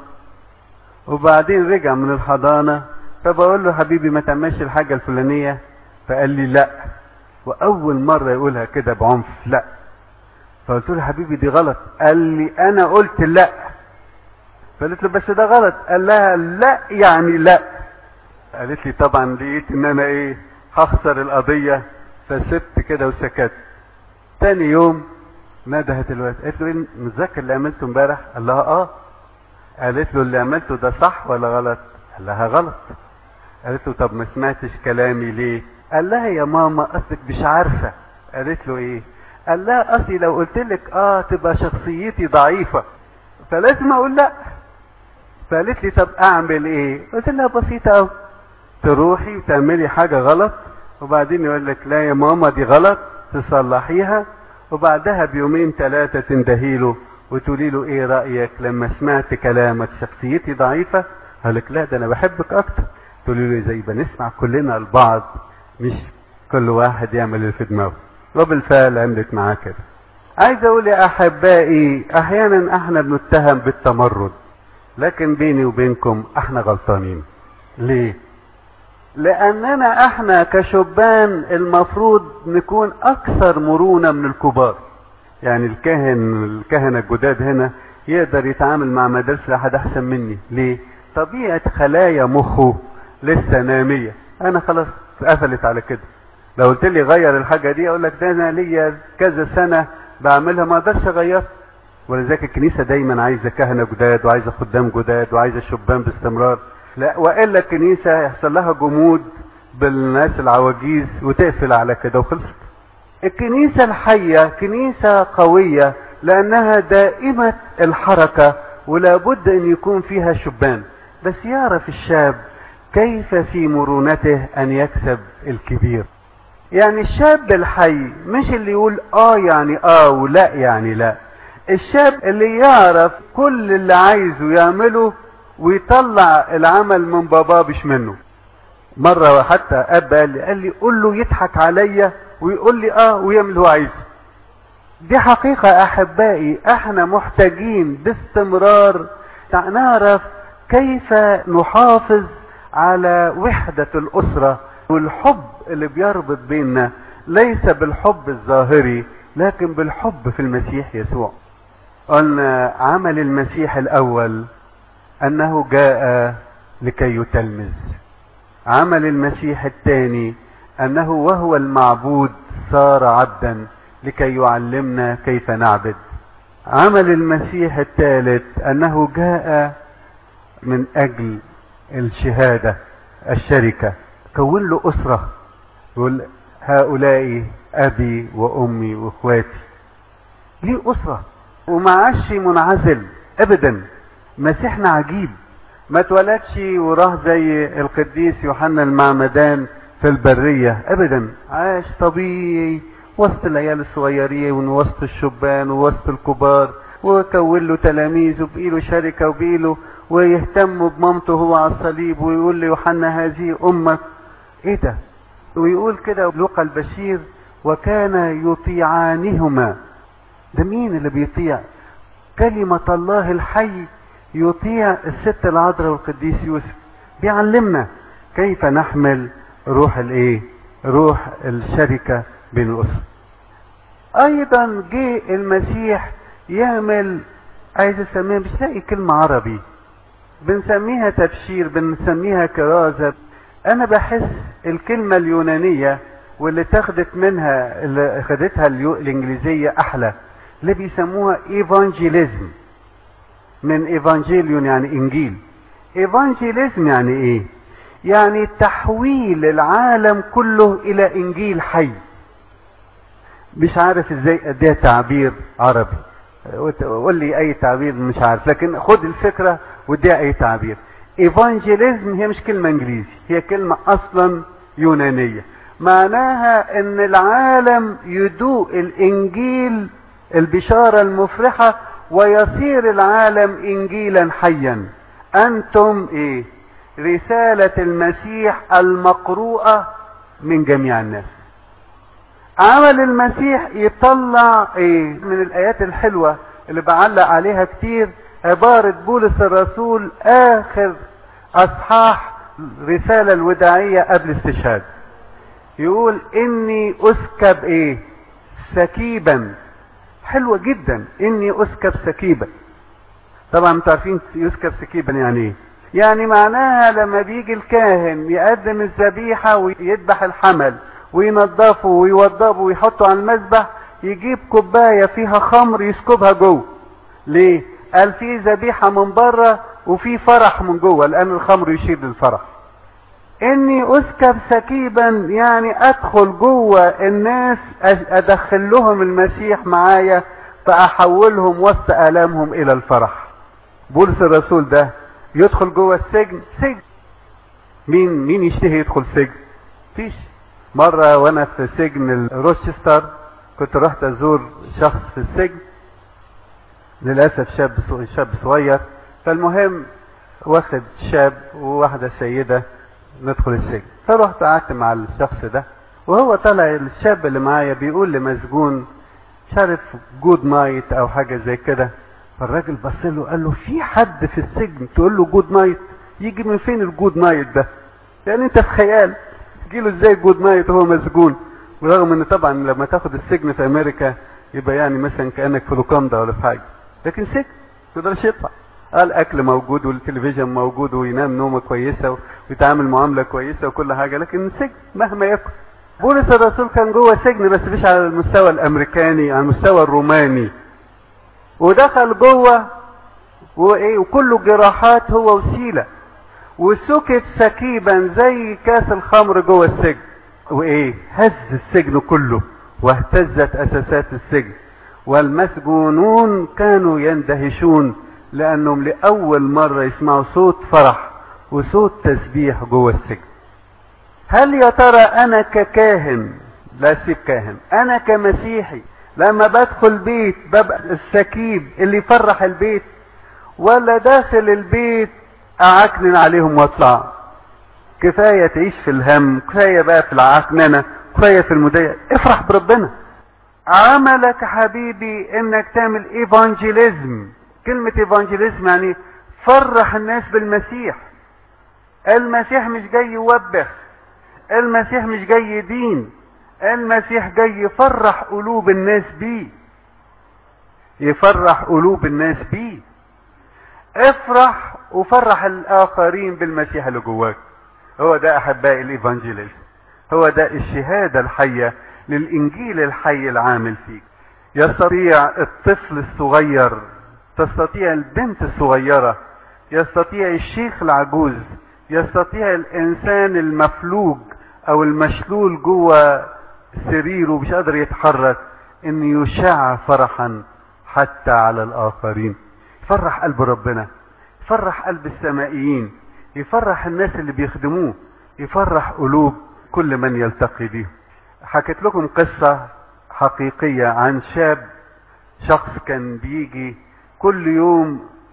وبعدين رجع من الحضانه فبقول له حبيبي ما تعملش الحاجه الفلانيه فقال لي لا واول مره يقولها كده بعنف لا فقلت له حبيبي دي غلط قال لي انا قلت لا فقلت له بس ده غلط قال لها لا يعني لا قالت لي طبعا لقيت ان انا ايه هخسر القضيه فسبت كده وسكت تاني يوم ندهت الواد قالت له ايه متذكر اللي عملته امبارح قال لها اه قالت له اللي عملته ده صح ولا غلط قال لها غلط قالت له طب ما سمعتش كلامي ليه قال لها يا ماما اصلك مش عارفه قالت له ايه قال لها اصلي لو قلت لك اه تبقى شخصيتي ضعيفه فلازم اقول لا فقالت لي طب اعمل ايه قلت لها بسيطه قوي تروحي وتعملي حاجه غلط وبعدين يقول لك لا يا ماما دي غلط تصلحيها وبعدها بيومين ثلاثه تندهي له وتقولي له ايه رايك لما سمعت كلامك شخصيتي ضعيفه قال لك لا ده انا بحبك اكتر تقولي له زي بنسمع كلنا البعض مش كل واحد يعمل اللي في دماغه وبالفعل عملت معاه كده عايز اقول يا احبائي احيانا احنا بنتهم بالتمرد لكن بيني وبينكم احنا غلطانين ليه لاننا احنا كشبان المفروض نكون اكثر مرونة من الكبار يعني الكاهن الكهنة الجداد هنا يقدر يتعامل مع مدارس احد احسن مني ليه طبيعة خلايا مخه لسه نامية انا خلاص قفلت على كده لو قلت لي غير الحاجة دي اقول لك ده انا ليا كذا سنة بعملها ما اقدرش اغيرها ولذلك الكنيسة دايما عايزة كهنة جداد وعايزة خدام جداد وعايزة شبان باستمرار لا والا الكنيسة يحصل لها جمود بالناس العواجيز وتقفل على كده وخلصت الكنيسة الحية كنيسة قوية لانها دائمة الحركة ولا بد ان يكون فيها شبان بس يعرف الشاب كيف في مرونته ان يكسب الكبير يعني الشاب الحي مش اللي يقول اه يعني اه ولا يعني لا الشاب اللي يعرف كل اللي عايزه يعمله ويطلع العمل من باباه مش منه مرة حتى اب قال لي قال لي قول له يضحك عليا ويقول لي اه ويعمل اللي هو عايزه دي حقيقة احبائي احنا محتاجين باستمرار نعرف كيف نحافظ على وحدة الاسرة والحب اللي بيربط بيننا ليس بالحب الظاهري لكن بالحب في المسيح يسوع قلنا عمل المسيح الاول انه جاء لكي يتلمذ عمل المسيح الثاني انه وهو المعبود صار عبدا لكي يعلمنا كيف نعبد عمل المسيح الثالث انه جاء من اجل الشهاده الشركه كون له اسره يقول هؤلاء ابي وامي واخواتي ليه اسره وما عادش منعزل ابدا مسيحنا عجيب ما اتولدش وراه زي القديس يوحنا المعمدان في البرية ابدا عاش طبيعي وسط العيال الصغيرين ووسط الشبان ووسط الكبار وكون له تلاميذ وبقي له شركة وبقي له ويهتم بمامته هو على الصليب ويقول ليوحنا هذه امك ايه ده ويقول كده لوقا البشير وكان يطيعانهما ده مين اللي بيطيع كلمة الله الحي يطيع الست العذراء والقديس يوسف بيعلمنا كيف نحمل روح الايه روح الشركة بين الاسر ايضا جه المسيح يعمل عايز اسميها مش لاقي كلمة عربي بنسميها تبشير بنسميها كرازة انا بحس الكلمة اليونانية واللي تاخدت منها اللي خدتها اليو... الانجليزية احلى اللي بيسموها ايفانجيليزم من ايفانجيليون يعني انجيل ايفانجيليزم يعني ايه يعني تحويل العالم كله الى انجيل حي مش عارف ازاي اديها تعبير عربي قول لي اي تعبير مش عارف لكن خد الفكرة واديها اي تعبير ايفانجيليزم هي مش كلمة انجليزي هي كلمة اصلا يونانية معناها ان العالم يدوق الانجيل البشارة المفرحة ويصير العالم انجيلا حيا انتم ايه رسالة المسيح المقروءة من جميع الناس عمل المسيح يطلع ايه من الايات الحلوة اللي بعلق عليها كتير عبارة بولس الرسول اخر اصحاح رسالة الوداعية قبل استشهاد يقول اني اسكب ايه سكيبا حلوة جدا اني اسكب سكيبا طبعا انتوا عارفين يسكب سكيبا يعني ايه يعني معناها لما بيجي الكاهن يقدم الذبيحة ويذبح الحمل وينضفه ويوضبه ويحطه على المذبح يجيب كوباية فيها خمر يسكبها جوه ليه قال في ذبيحة من بره وفي فرح من جوه لان الخمر يشير للفرح اني اسكب سكيبا يعني ادخل جوه الناس ادخل لهم المسيح معايا فاحولهم وسط الامهم الى الفرح بولس الرسول ده يدخل جوه السجن سجن مين مين يشتهي يدخل سجن فيش مرة وانا في سجن روتشستر كنت رحت ازور شخص في السجن للاسف شاب شاب صغير فالمهم واخد شاب وواحدة سيدة ندخل السجن فرحت قعدت مع الشخص ده وهو طلع الشاب اللي معايا بيقول لمسجون مش عارف جود نايت او حاجة زي كده فالراجل بص له قال له في حد في السجن تقول له جود نايت يجي من فين الجود نايت ده يعني انت في خيال تجي له ازاي جود نايت وهو مسجون برغم ان طبعا لما تاخد السجن في امريكا يبقى يعني مثلا كانك في لوكاندا ولا في حاجه لكن سجن ما تقدرش يطلع قال اكل موجود والتلفزيون موجود وينام نومه كويسه ويتعامل معامله كويسه وكل حاجه لكن سجن مهما يكن بولس الرسول كان جوه سجن بس مش على المستوى الامريكاني على المستوى الروماني ودخل جوه وايه وكله جراحات هو وسيله وسكت سكيبا زي كاس الخمر جوه السجن وايه هز السجن كله واهتزت اساسات السجن والمسجونون كانوا يندهشون لانهم لاول مره يسمعوا صوت فرح وصوت تسبيح جوه السجن هل يا ترى انا ككاهن لا سيب كاهن انا كمسيحي لما بدخل بيت ببقى السكيب اللي يفرح البيت ولا داخل البيت اعكنن عليهم واطلع كفايه تعيش في الهم كفايه بقى في العكننه كفايه في المضايقه افرح بربنا عملك حبيبي انك تعمل ايفانجيليزم كلمة ايفانجيليزم يعني فرح الناس بالمسيح المسيح مش جاي يوبخ المسيح مش جاي يدين المسيح جاي يفرح قلوب الناس بيه يفرح قلوب الناس بيه افرح وفرح الاخرين بالمسيح اللي جواك هو ده احبائي الايفانجيليزم هو ده الشهادة الحية للانجيل الحي العامل فيك يستطيع الطفل الصغير تستطيع البنت الصغيرة يستطيع الشيخ العجوز يستطيع الانسان المفلوج او المشلول جوه سريره مش قادر يتحرك ان يشع فرحا حتى على الاخرين يفرح قلب ربنا يفرح قلب السمائيين يفرح الناس اللي بيخدموه يفرح قلوب كل من يلتقي بهم حكيت لكم قصة حقيقية عن شاب شخص كان بيجي كل يوم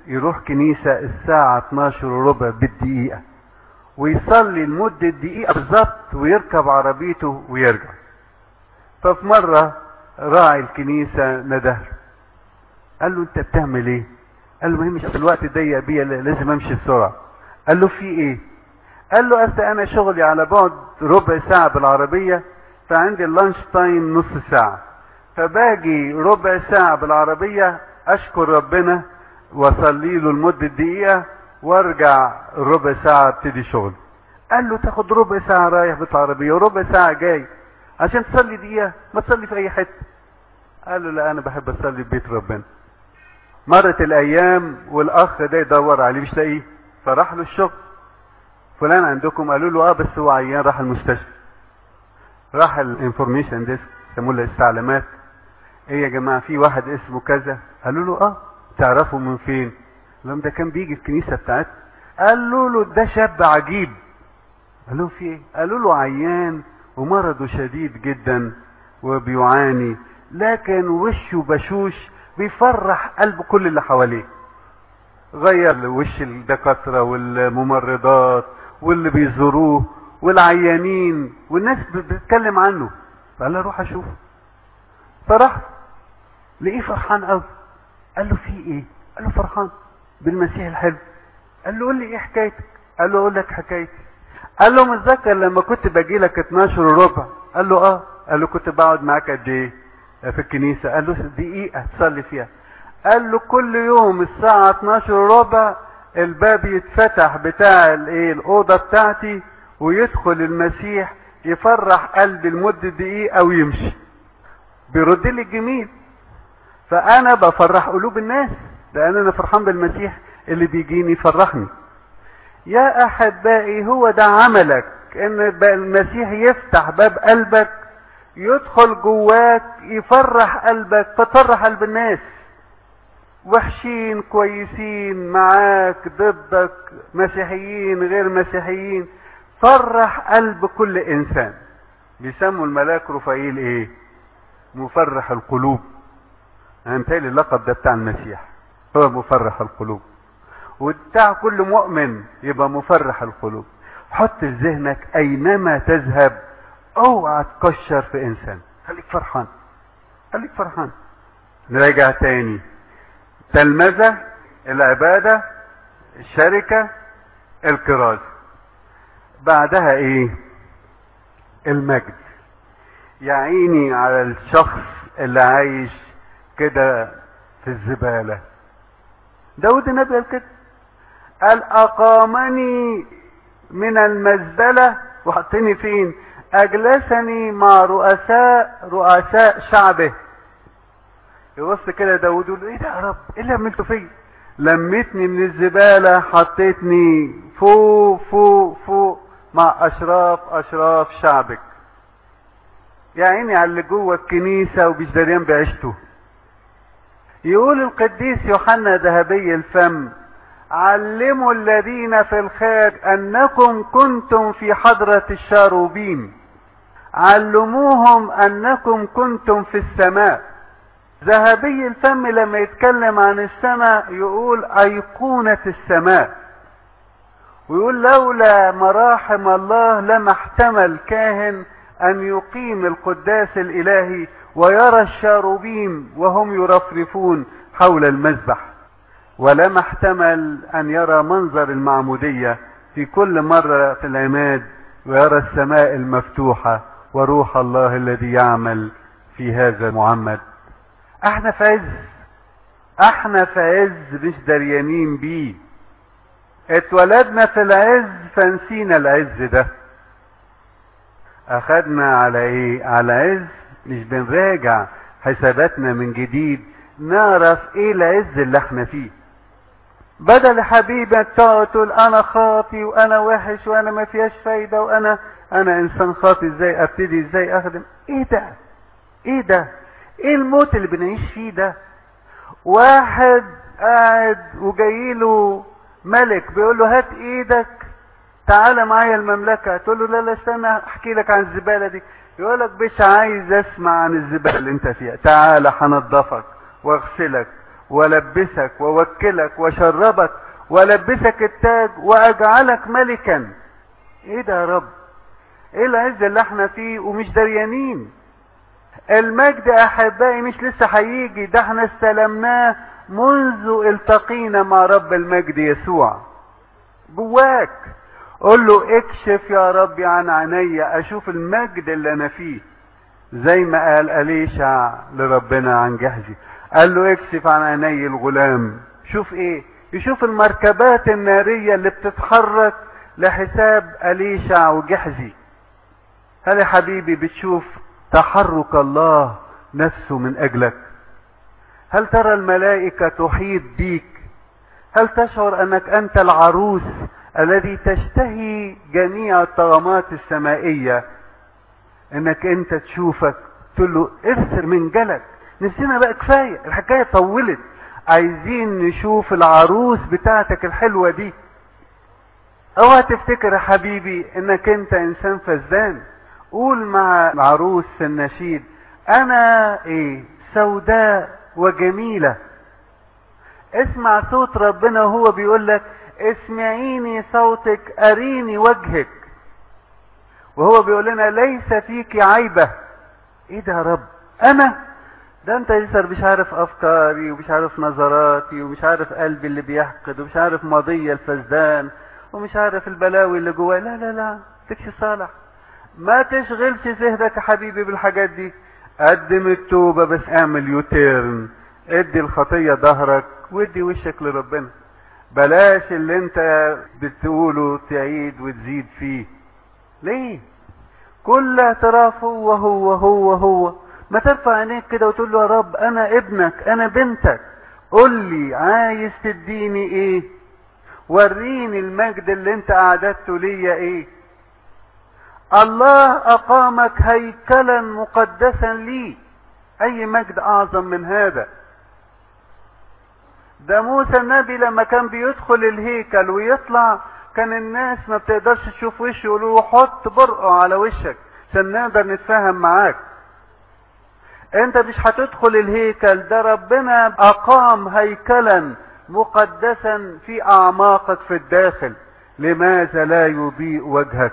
يروح كنيسة الساعة 12 وربع بالدقيقة ويصلي لمدة دقيقة بالظبط ويركب عربيته ويرجع ففي مرة راعي الكنيسة نده قال له انت بتعمل ايه قال له ما هي مش في الوقت ضيق بيا لازم امشي بسرعة قال له في ايه قال له اصل انا شغلي على بعد ربع ساعة بالعربية فعندي اللانش تايم نص ساعة فباجي ربع ساعة بالعربية اشكر ربنا واصلي له لمدة دقيقة وارجع ربع ساعة ابتدي شغل قال له تاخد ربع ساعة رايح بالعربية وربع ساعة جاي عشان تصلي دقيقة ما تصلي في اي حتة قال له لا انا بحب اصلي في بيت ربنا مرت الايام والاخ ده يدور عليه مش لاقيه فراح له الشغل فلان عندكم قالوا له اه بس هو عيان راح المستشفى راح الانفورميشن ديسك سموه الاستعلامات ايه يا جماعه في واحد اسمه كذا قالوا له اه تعرفوا من فين لهم ده كان بيجي الكنيسه بتاعتنا قالوا له ده شاب عجيب قال لهم في ايه قالوا له عيان ومرضه شديد جدا وبيعاني لكن وشه بشوش بيفرح قلب كل اللي حواليه غير وش الدكاتره والممرضات واللي بيزوروه والعيانين والناس بتتكلم عنه فقال له روح اشوفه فراح لقيه فرحان قوي قال له في ايه قال له فرحان بالمسيح الحلو قال له قول لي ايه حكايتك قال له اقول لك حكايتي قال له متذكر لما كنت باجي لك 12 وربع قال له اه قال له كنت بقعد معاك قد ايه في الكنيسه قال له دقيقه تصلي فيها قال له كل يوم الساعه 12 وربع الباب يتفتح بتاع الايه الاوضه بتاعتي ويدخل المسيح يفرح قلبي لمده دقيقه ويمشي بيرد لي الجميل فانا بفرح قلوب الناس لان انا فرحان بالمسيح اللي بيجيني يفرحني يا احبائي هو ده عملك ان المسيح يفتح باب قلبك يدخل جواك يفرح قلبك فتفرح قلب الناس وحشين كويسين معاك ضدك مسيحيين غير مسيحيين فرح قلب كل انسان بيسموا الملاك رفايل ايه مفرح القلوب انا متهيألي اللقب ده بتاع المسيح هو مفرح القلوب وبتاع كل مؤمن يبقى مفرح القلوب حط في ذهنك اينما تذهب اوعى تكشر في انسان خليك فرحان خليك فرحان نراجع تاني تلمذة العبادة الشركة الكرازة بعدها ايه المجد يعيني على الشخص اللي عايش كده في الزبالة داود النبي قال كده قال اقامني من المزبلة وحطني فين اجلسني مع رؤساء رؤساء شعبه يبص كده داود يقول ايه ده يا رب ايه اللي عملته فيا لمتني من الزبالة حطيتني فوق فوق فوق مع اشراف اشراف شعبك يا عيني على اللي جوه الكنيسة ومش دريان بعيشته يقول القديس يوحنا ذهبي الفم علموا الذين في الخارج انكم كنتم في حضرة الشاروبين علموهم انكم كنتم في السماء ذهبي الفم لما يتكلم عن السماء يقول ايقونة السماء ويقول لولا مراحم الله لما احتمل كاهن ان يقيم القداس الالهي ويرى الشاروبيم وهم يرفرفون حول المذبح ولما احتمل ان يرى منظر المعمودية في كل مرة في العماد ويرى السماء المفتوحة وروح الله الذي يعمل في هذا المعمد احنا في عز احنا في عز مش دريانين بيه اتولدنا في العز فنسينا العز ده اخدنا على ايه على عز مش بنراجع حساباتنا من جديد نعرف ايه العز اللي احنا فيه بدل حبيبة تقعد تقول انا خاطي وانا وحش وانا ما فيهاش فايدة وانا انا انسان خاطي ازاي ابتدي ازاي اخدم ايه ده ايه ده ايه الموت اللي بنعيش فيه ده واحد قاعد وجايله ملك بيقول له هات ايدك تعالى معايا المملكة تقول له لا لا استنى احكي لك عن الزبالة دي يقول لك مش عايز اسمع عن الزبالة اللي انت فيها تعالى هنضفك واغسلك والبسك ووكلك وشربك والبسك التاج واجعلك ملكا ايه ده يا رب ايه العز اللي احنا فيه ومش دريانين المجد احبائي مش لسه هيجي ده احنا استلمناه منذ التقينا مع رب المجد يسوع جواك قول له اكشف يا ربي عن عيني اشوف المجد اللي انا فيه زي ما قال اليشع لربنا عن جهزي قال له اكشف عن عيني الغلام شوف ايه يشوف المركبات النارية اللي بتتحرك لحساب اليشع وجحزي هل يا حبيبي بتشوف تحرك الله نفسه من اجلك هل ترى الملائكة تحيط بيك هل تشعر انك انت العروس الذي تشتهي جميع الطغمات السمائية انك انت تشوفك تقول له ارسل من جلك نفسنا بقى كفاية الحكاية طولت عايزين نشوف العروس بتاعتك الحلوة دي اوعى تفتكر يا حبيبي انك انت انسان فزان قول مع العروس في النشيد انا ايه سوداء وجميلة اسمع صوت ربنا وهو بيقول لك اسمعيني صوتك اريني وجهك وهو بيقول لنا ليس فيك عيبة ايه ده يا رب انا ده انت لسه مش عارف افكاري ومش عارف نظراتي ومش عارف قلبي اللي بيحقد ومش عارف ماضية الفسدان ومش عارف البلاوي اللي جوايا لا لا لا تكشي صالح ما تشغلش ذهنك يا حبيبي بالحاجات دي قدم التوبة بس اعمل يوتيرن ادي الخطية ظهرك وادي وشك لربنا بلاش اللي انت بتقوله تعيد وتزيد فيه ليه كل اعتراف هو هو هو هو ما ترفع عينيك كده وتقول له يا رب انا ابنك انا بنتك قول لي عايز تديني ايه وريني المجد اللي انت اعددته ليا ايه الله اقامك هيكلا مقدسا لي اي مجد اعظم من هذا ده موسى النبي لما كان بيدخل الهيكل ويطلع كان الناس ما بتقدرش تشوف وشه يقولوا له حط برقع على وشك عشان نقدر نتفاهم معاك انت مش هتدخل الهيكل ده ربنا اقام هيكلا مقدسا في اعماقك في الداخل لماذا لا يضيء وجهك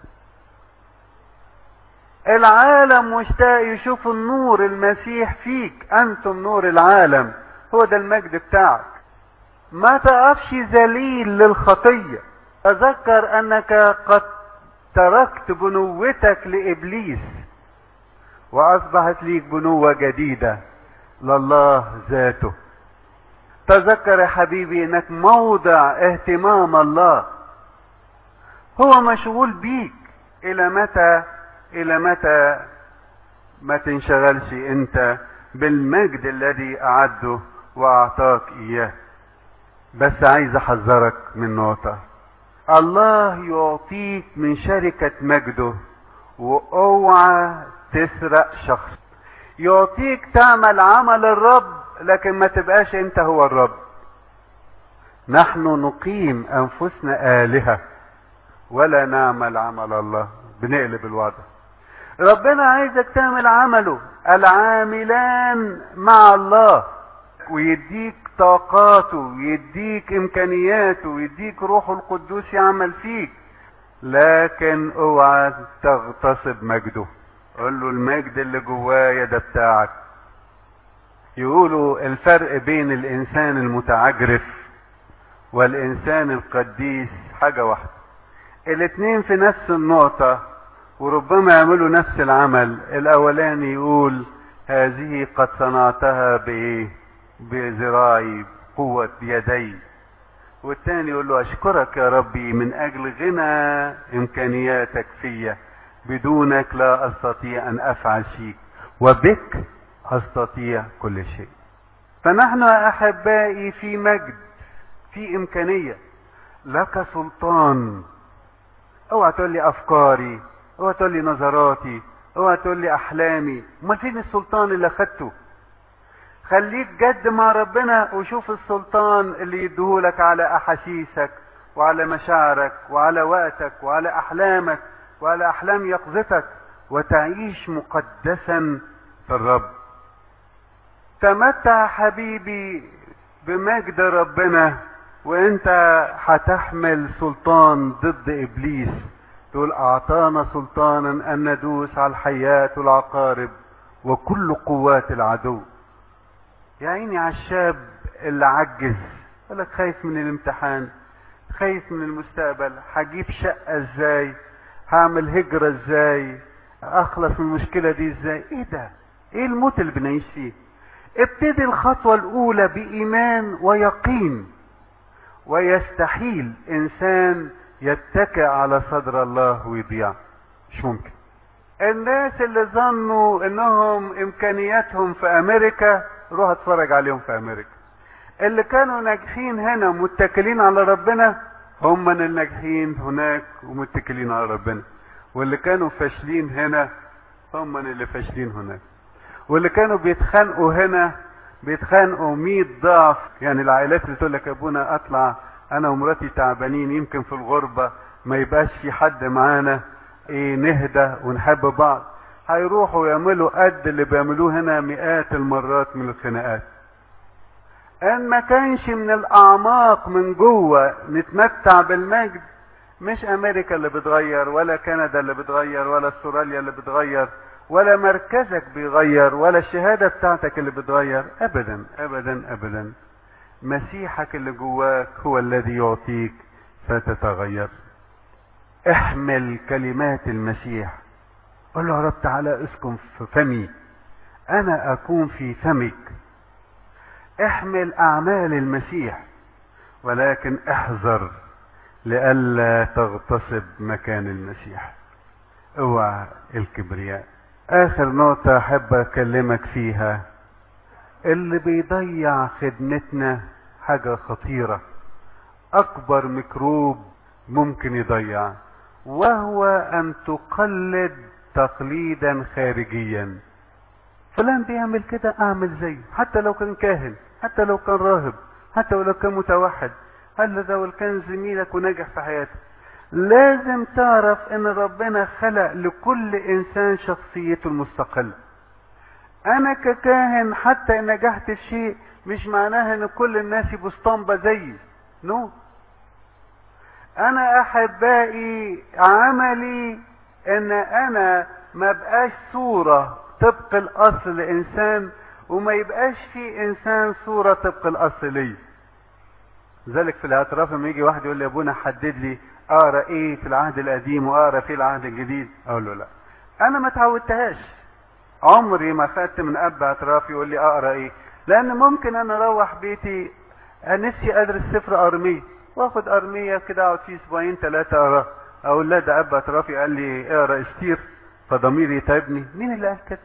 العالم مشتاق يشوف النور المسيح فيك انتم نور العالم هو ده المجد بتاعك ما تقفش ذليل للخطية تذكر انك قد تركت بنوتك لابليس واصبحت ليك بنوة جديدة لله ذاته تذكر يا حبيبي انك موضع اهتمام الله هو مشغول بيك الى متى الى متى ما تنشغلش انت بالمجد الذي اعده واعطاك اياه بس عايز احذرك من نقطة الله يعطيك من شركة مجده واوعى تسرق شخص يعطيك تعمل عمل الرب لكن ما تبقاش انت هو الرب نحن نقيم انفسنا الهة ولا نعمل عمل الله بنقلب الوضع ربنا عايزك تعمل عمله العاملان مع الله ويديك طاقاته ويديك امكانياته ويديك روحه القدوس يعمل فيك لكن اوعى تغتصب مجده قول له المجد اللي جوايا ده بتاعك يقولوا الفرق بين الانسان المتعجرف والانسان القديس حاجة واحدة الاتنين في نفس النقطة وربما يعملوا نفس العمل الاولاني يقول هذه قد صنعتها بايه بذراعي قوة بيدي والتاني يقول له اشكرك يا ربي من اجل غنى امكانياتك فيا بدونك لا استطيع ان افعل شيء وبك استطيع كل شيء فنحن يا احبائي في مجد في امكانية لك سلطان اوعى تقول لي افكاري اوعى تقول لي نظراتي اوعى تقول لي احلامي امال فين السلطان اللي اخدته خليك جد مع ربنا وشوف السلطان اللي يديهولك على احاسيسك وعلى مشاعرك وعلى وقتك وعلى احلامك وعلى احلام يقظتك وتعيش مقدسا في الرب تمتع حبيبي بمجد ربنا وانت هتحمل سلطان ضد ابليس تقول اعطانا سلطانا ان ندوس على الحيات والعقارب وكل قوات العدو يا عيني على الشاب اللي عجز يقول لك خايف من الامتحان خايف من المستقبل هجيب شقة ازاي هعمل هجرة ازاي اخلص من المشكلة دي ازاي ايه ده ايه الموت اللي بنعيش فيه ابتدي الخطوة الاولى بايمان ويقين ويستحيل انسان يتكئ على صدر الله ويضيع مش ممكن الناس اللي ظنوا انهم امكانياتهم في امريكا روح اتفرج عليهم في امريكا اللي كانوا ناجحين هنا متكلين على ربنا هم من الناجحين هناك ومتكلين على ربنا واللي كانوا فاشلين هنا هم من اللي فاشلين هناك واللي كانوا بيتخانقوا هنا بيتخانقوا 100 ضعف يعني العائلات اللي تقول لك ابونا اطلع انا ومراتي تعبانين يمكن في الغربه ما يبقاش في حد معانا ايه نهدى ونحب بعض هيروحوا يعملوا قد اللي بيعملوه هنا مئات المرات من الخناقات ان ما كانش من الاعماق من جوه نتمتع بالمجد مش امريكا اللي بتغير ولا كندا اللي بتغير ولا استراليا اللي بتغير ولا مركزك بيغير ولا الشهاده بتاعتك اللي بتغير ابدا ابدا ابدا مسيحك اللي جواك هو الذي يعطيك فتتغير احمل كلمات المسيح قل له يا رب تعالى اسكن في فمي انا اكون في فمك احمل اعمال المسيح ولكن احذر لئلا تغتصب مكان المسيح اوعى الكبرياء اخر نقطة احب اكلمك فيها اللي بيضيع خدمتنا حاجة خطيرة اكبر ميكروب ممكن يضيع وهو ان تقلد تقليدا خارجيا فلان بيعمل كده اعمل زيه حتى لو كان كاهن حتى لو كان راهب حتى لو كان متوحد هل لو كان زميلك وناجح في حياتك لازم تعرف ان ربنا خلق لكل انسان شخصيته المستقلة انا ككاهن حتى ان نجحت في شيء مش معناها ان كل الناس يبقوا اسطمبة زيي نو انا احبائي عملي ان انا ما بقاش صورة طبق الاصل لانسان وما يبقاش في انسان صورة طبق الاصل ليه ذلك في الاعتراف لما يجي واحد يقول لي يا ابونا حدد لي اقرا ايه في العهد القديم واقرا في العهد الجديد اقول له لا انا ما اتعودتهاش عمري ما خدت من اب اعتراف يقول لي اقرا ايه لان ممكن انا اروح بيتي نفسي ادرس سفر ارميه واخد ارميه كده اقعد فيه اسبوعين ثلاثه اقرا اقول لا ده اب اعترافي قال لي اقرا استير فضميري يتعبني مين اللي قال كده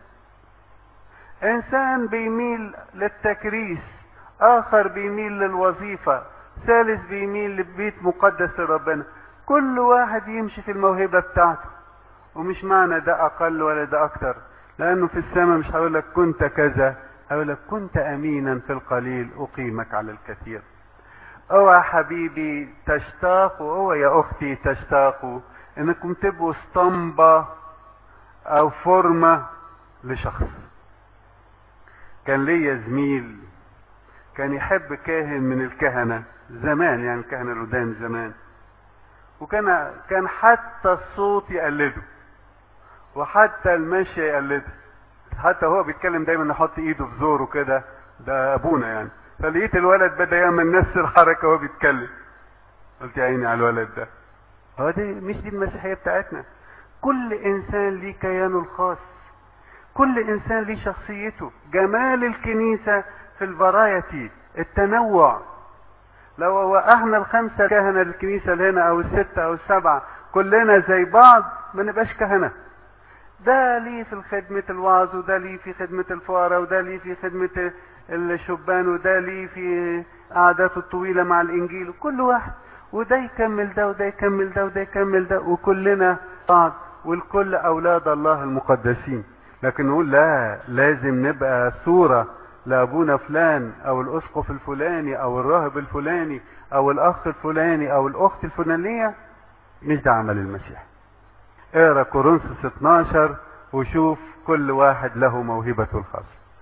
انسان بيميل للتكريس اخر بيميل للوظيفه ثالث بيميل لبيت مقدس لربنا كل واحد يمشي في الموهبة بتاعته ومش معنى ده اقل ولا ده اكتر لانه في السماء مش هقول لك كنت كذا هقول لك كنت امينا في القليل اقيمك على الكثير اوعى حبيبي تشتاقوا اوعى يا اختي تشتاقوا انكم تبقوا اسطمبة او فورمة لشخص كان ليا زميل كان يحب كاهن من الكهنة زمان يعني الكهنة القدام زمان وكان كان حتى الصوت يقلده وحتى المشي يقلده حتى هو بيتكلم دايما يحط ايده في زوره كده ده ابونا يعني فلقيت الولد بدا يعمل نفس الحركه وهو بيتكلم قلت يا عيني على الولد ده هو دي مش دي المسيحيه بتاعتنا كل انسان ليه كيانه الخاص كل انسان ليه شخصيته جمال الكنيسه في الفرايتي التنوع لو وقعنا الخمسه كهنه للكنيسه اللي هنا او السته او السبعه كلنا زي بعض ما نبقاش كهنه ده ليه في خدمة الوعظ وده ليه في خدمة الفقراء وده ليه في خدمة الشبان وده ليه في قعداته الطويلة مع الإنجيل كل واحد وده يكمل ده وده يكمل ده وده يكمل ده وكلنا بعض والكل أولاد الله المقدسين لكن نقول لا لازم نبقى صورة لأبونا فلان أو الأسقف الفلاني أو الراهب الفلاني أو الأخ الفلاني أو الأخت الفلانية مش ده عمل المسيح اقرا كورنثوس 12 وشوف كل واحد له موهبته الخاصه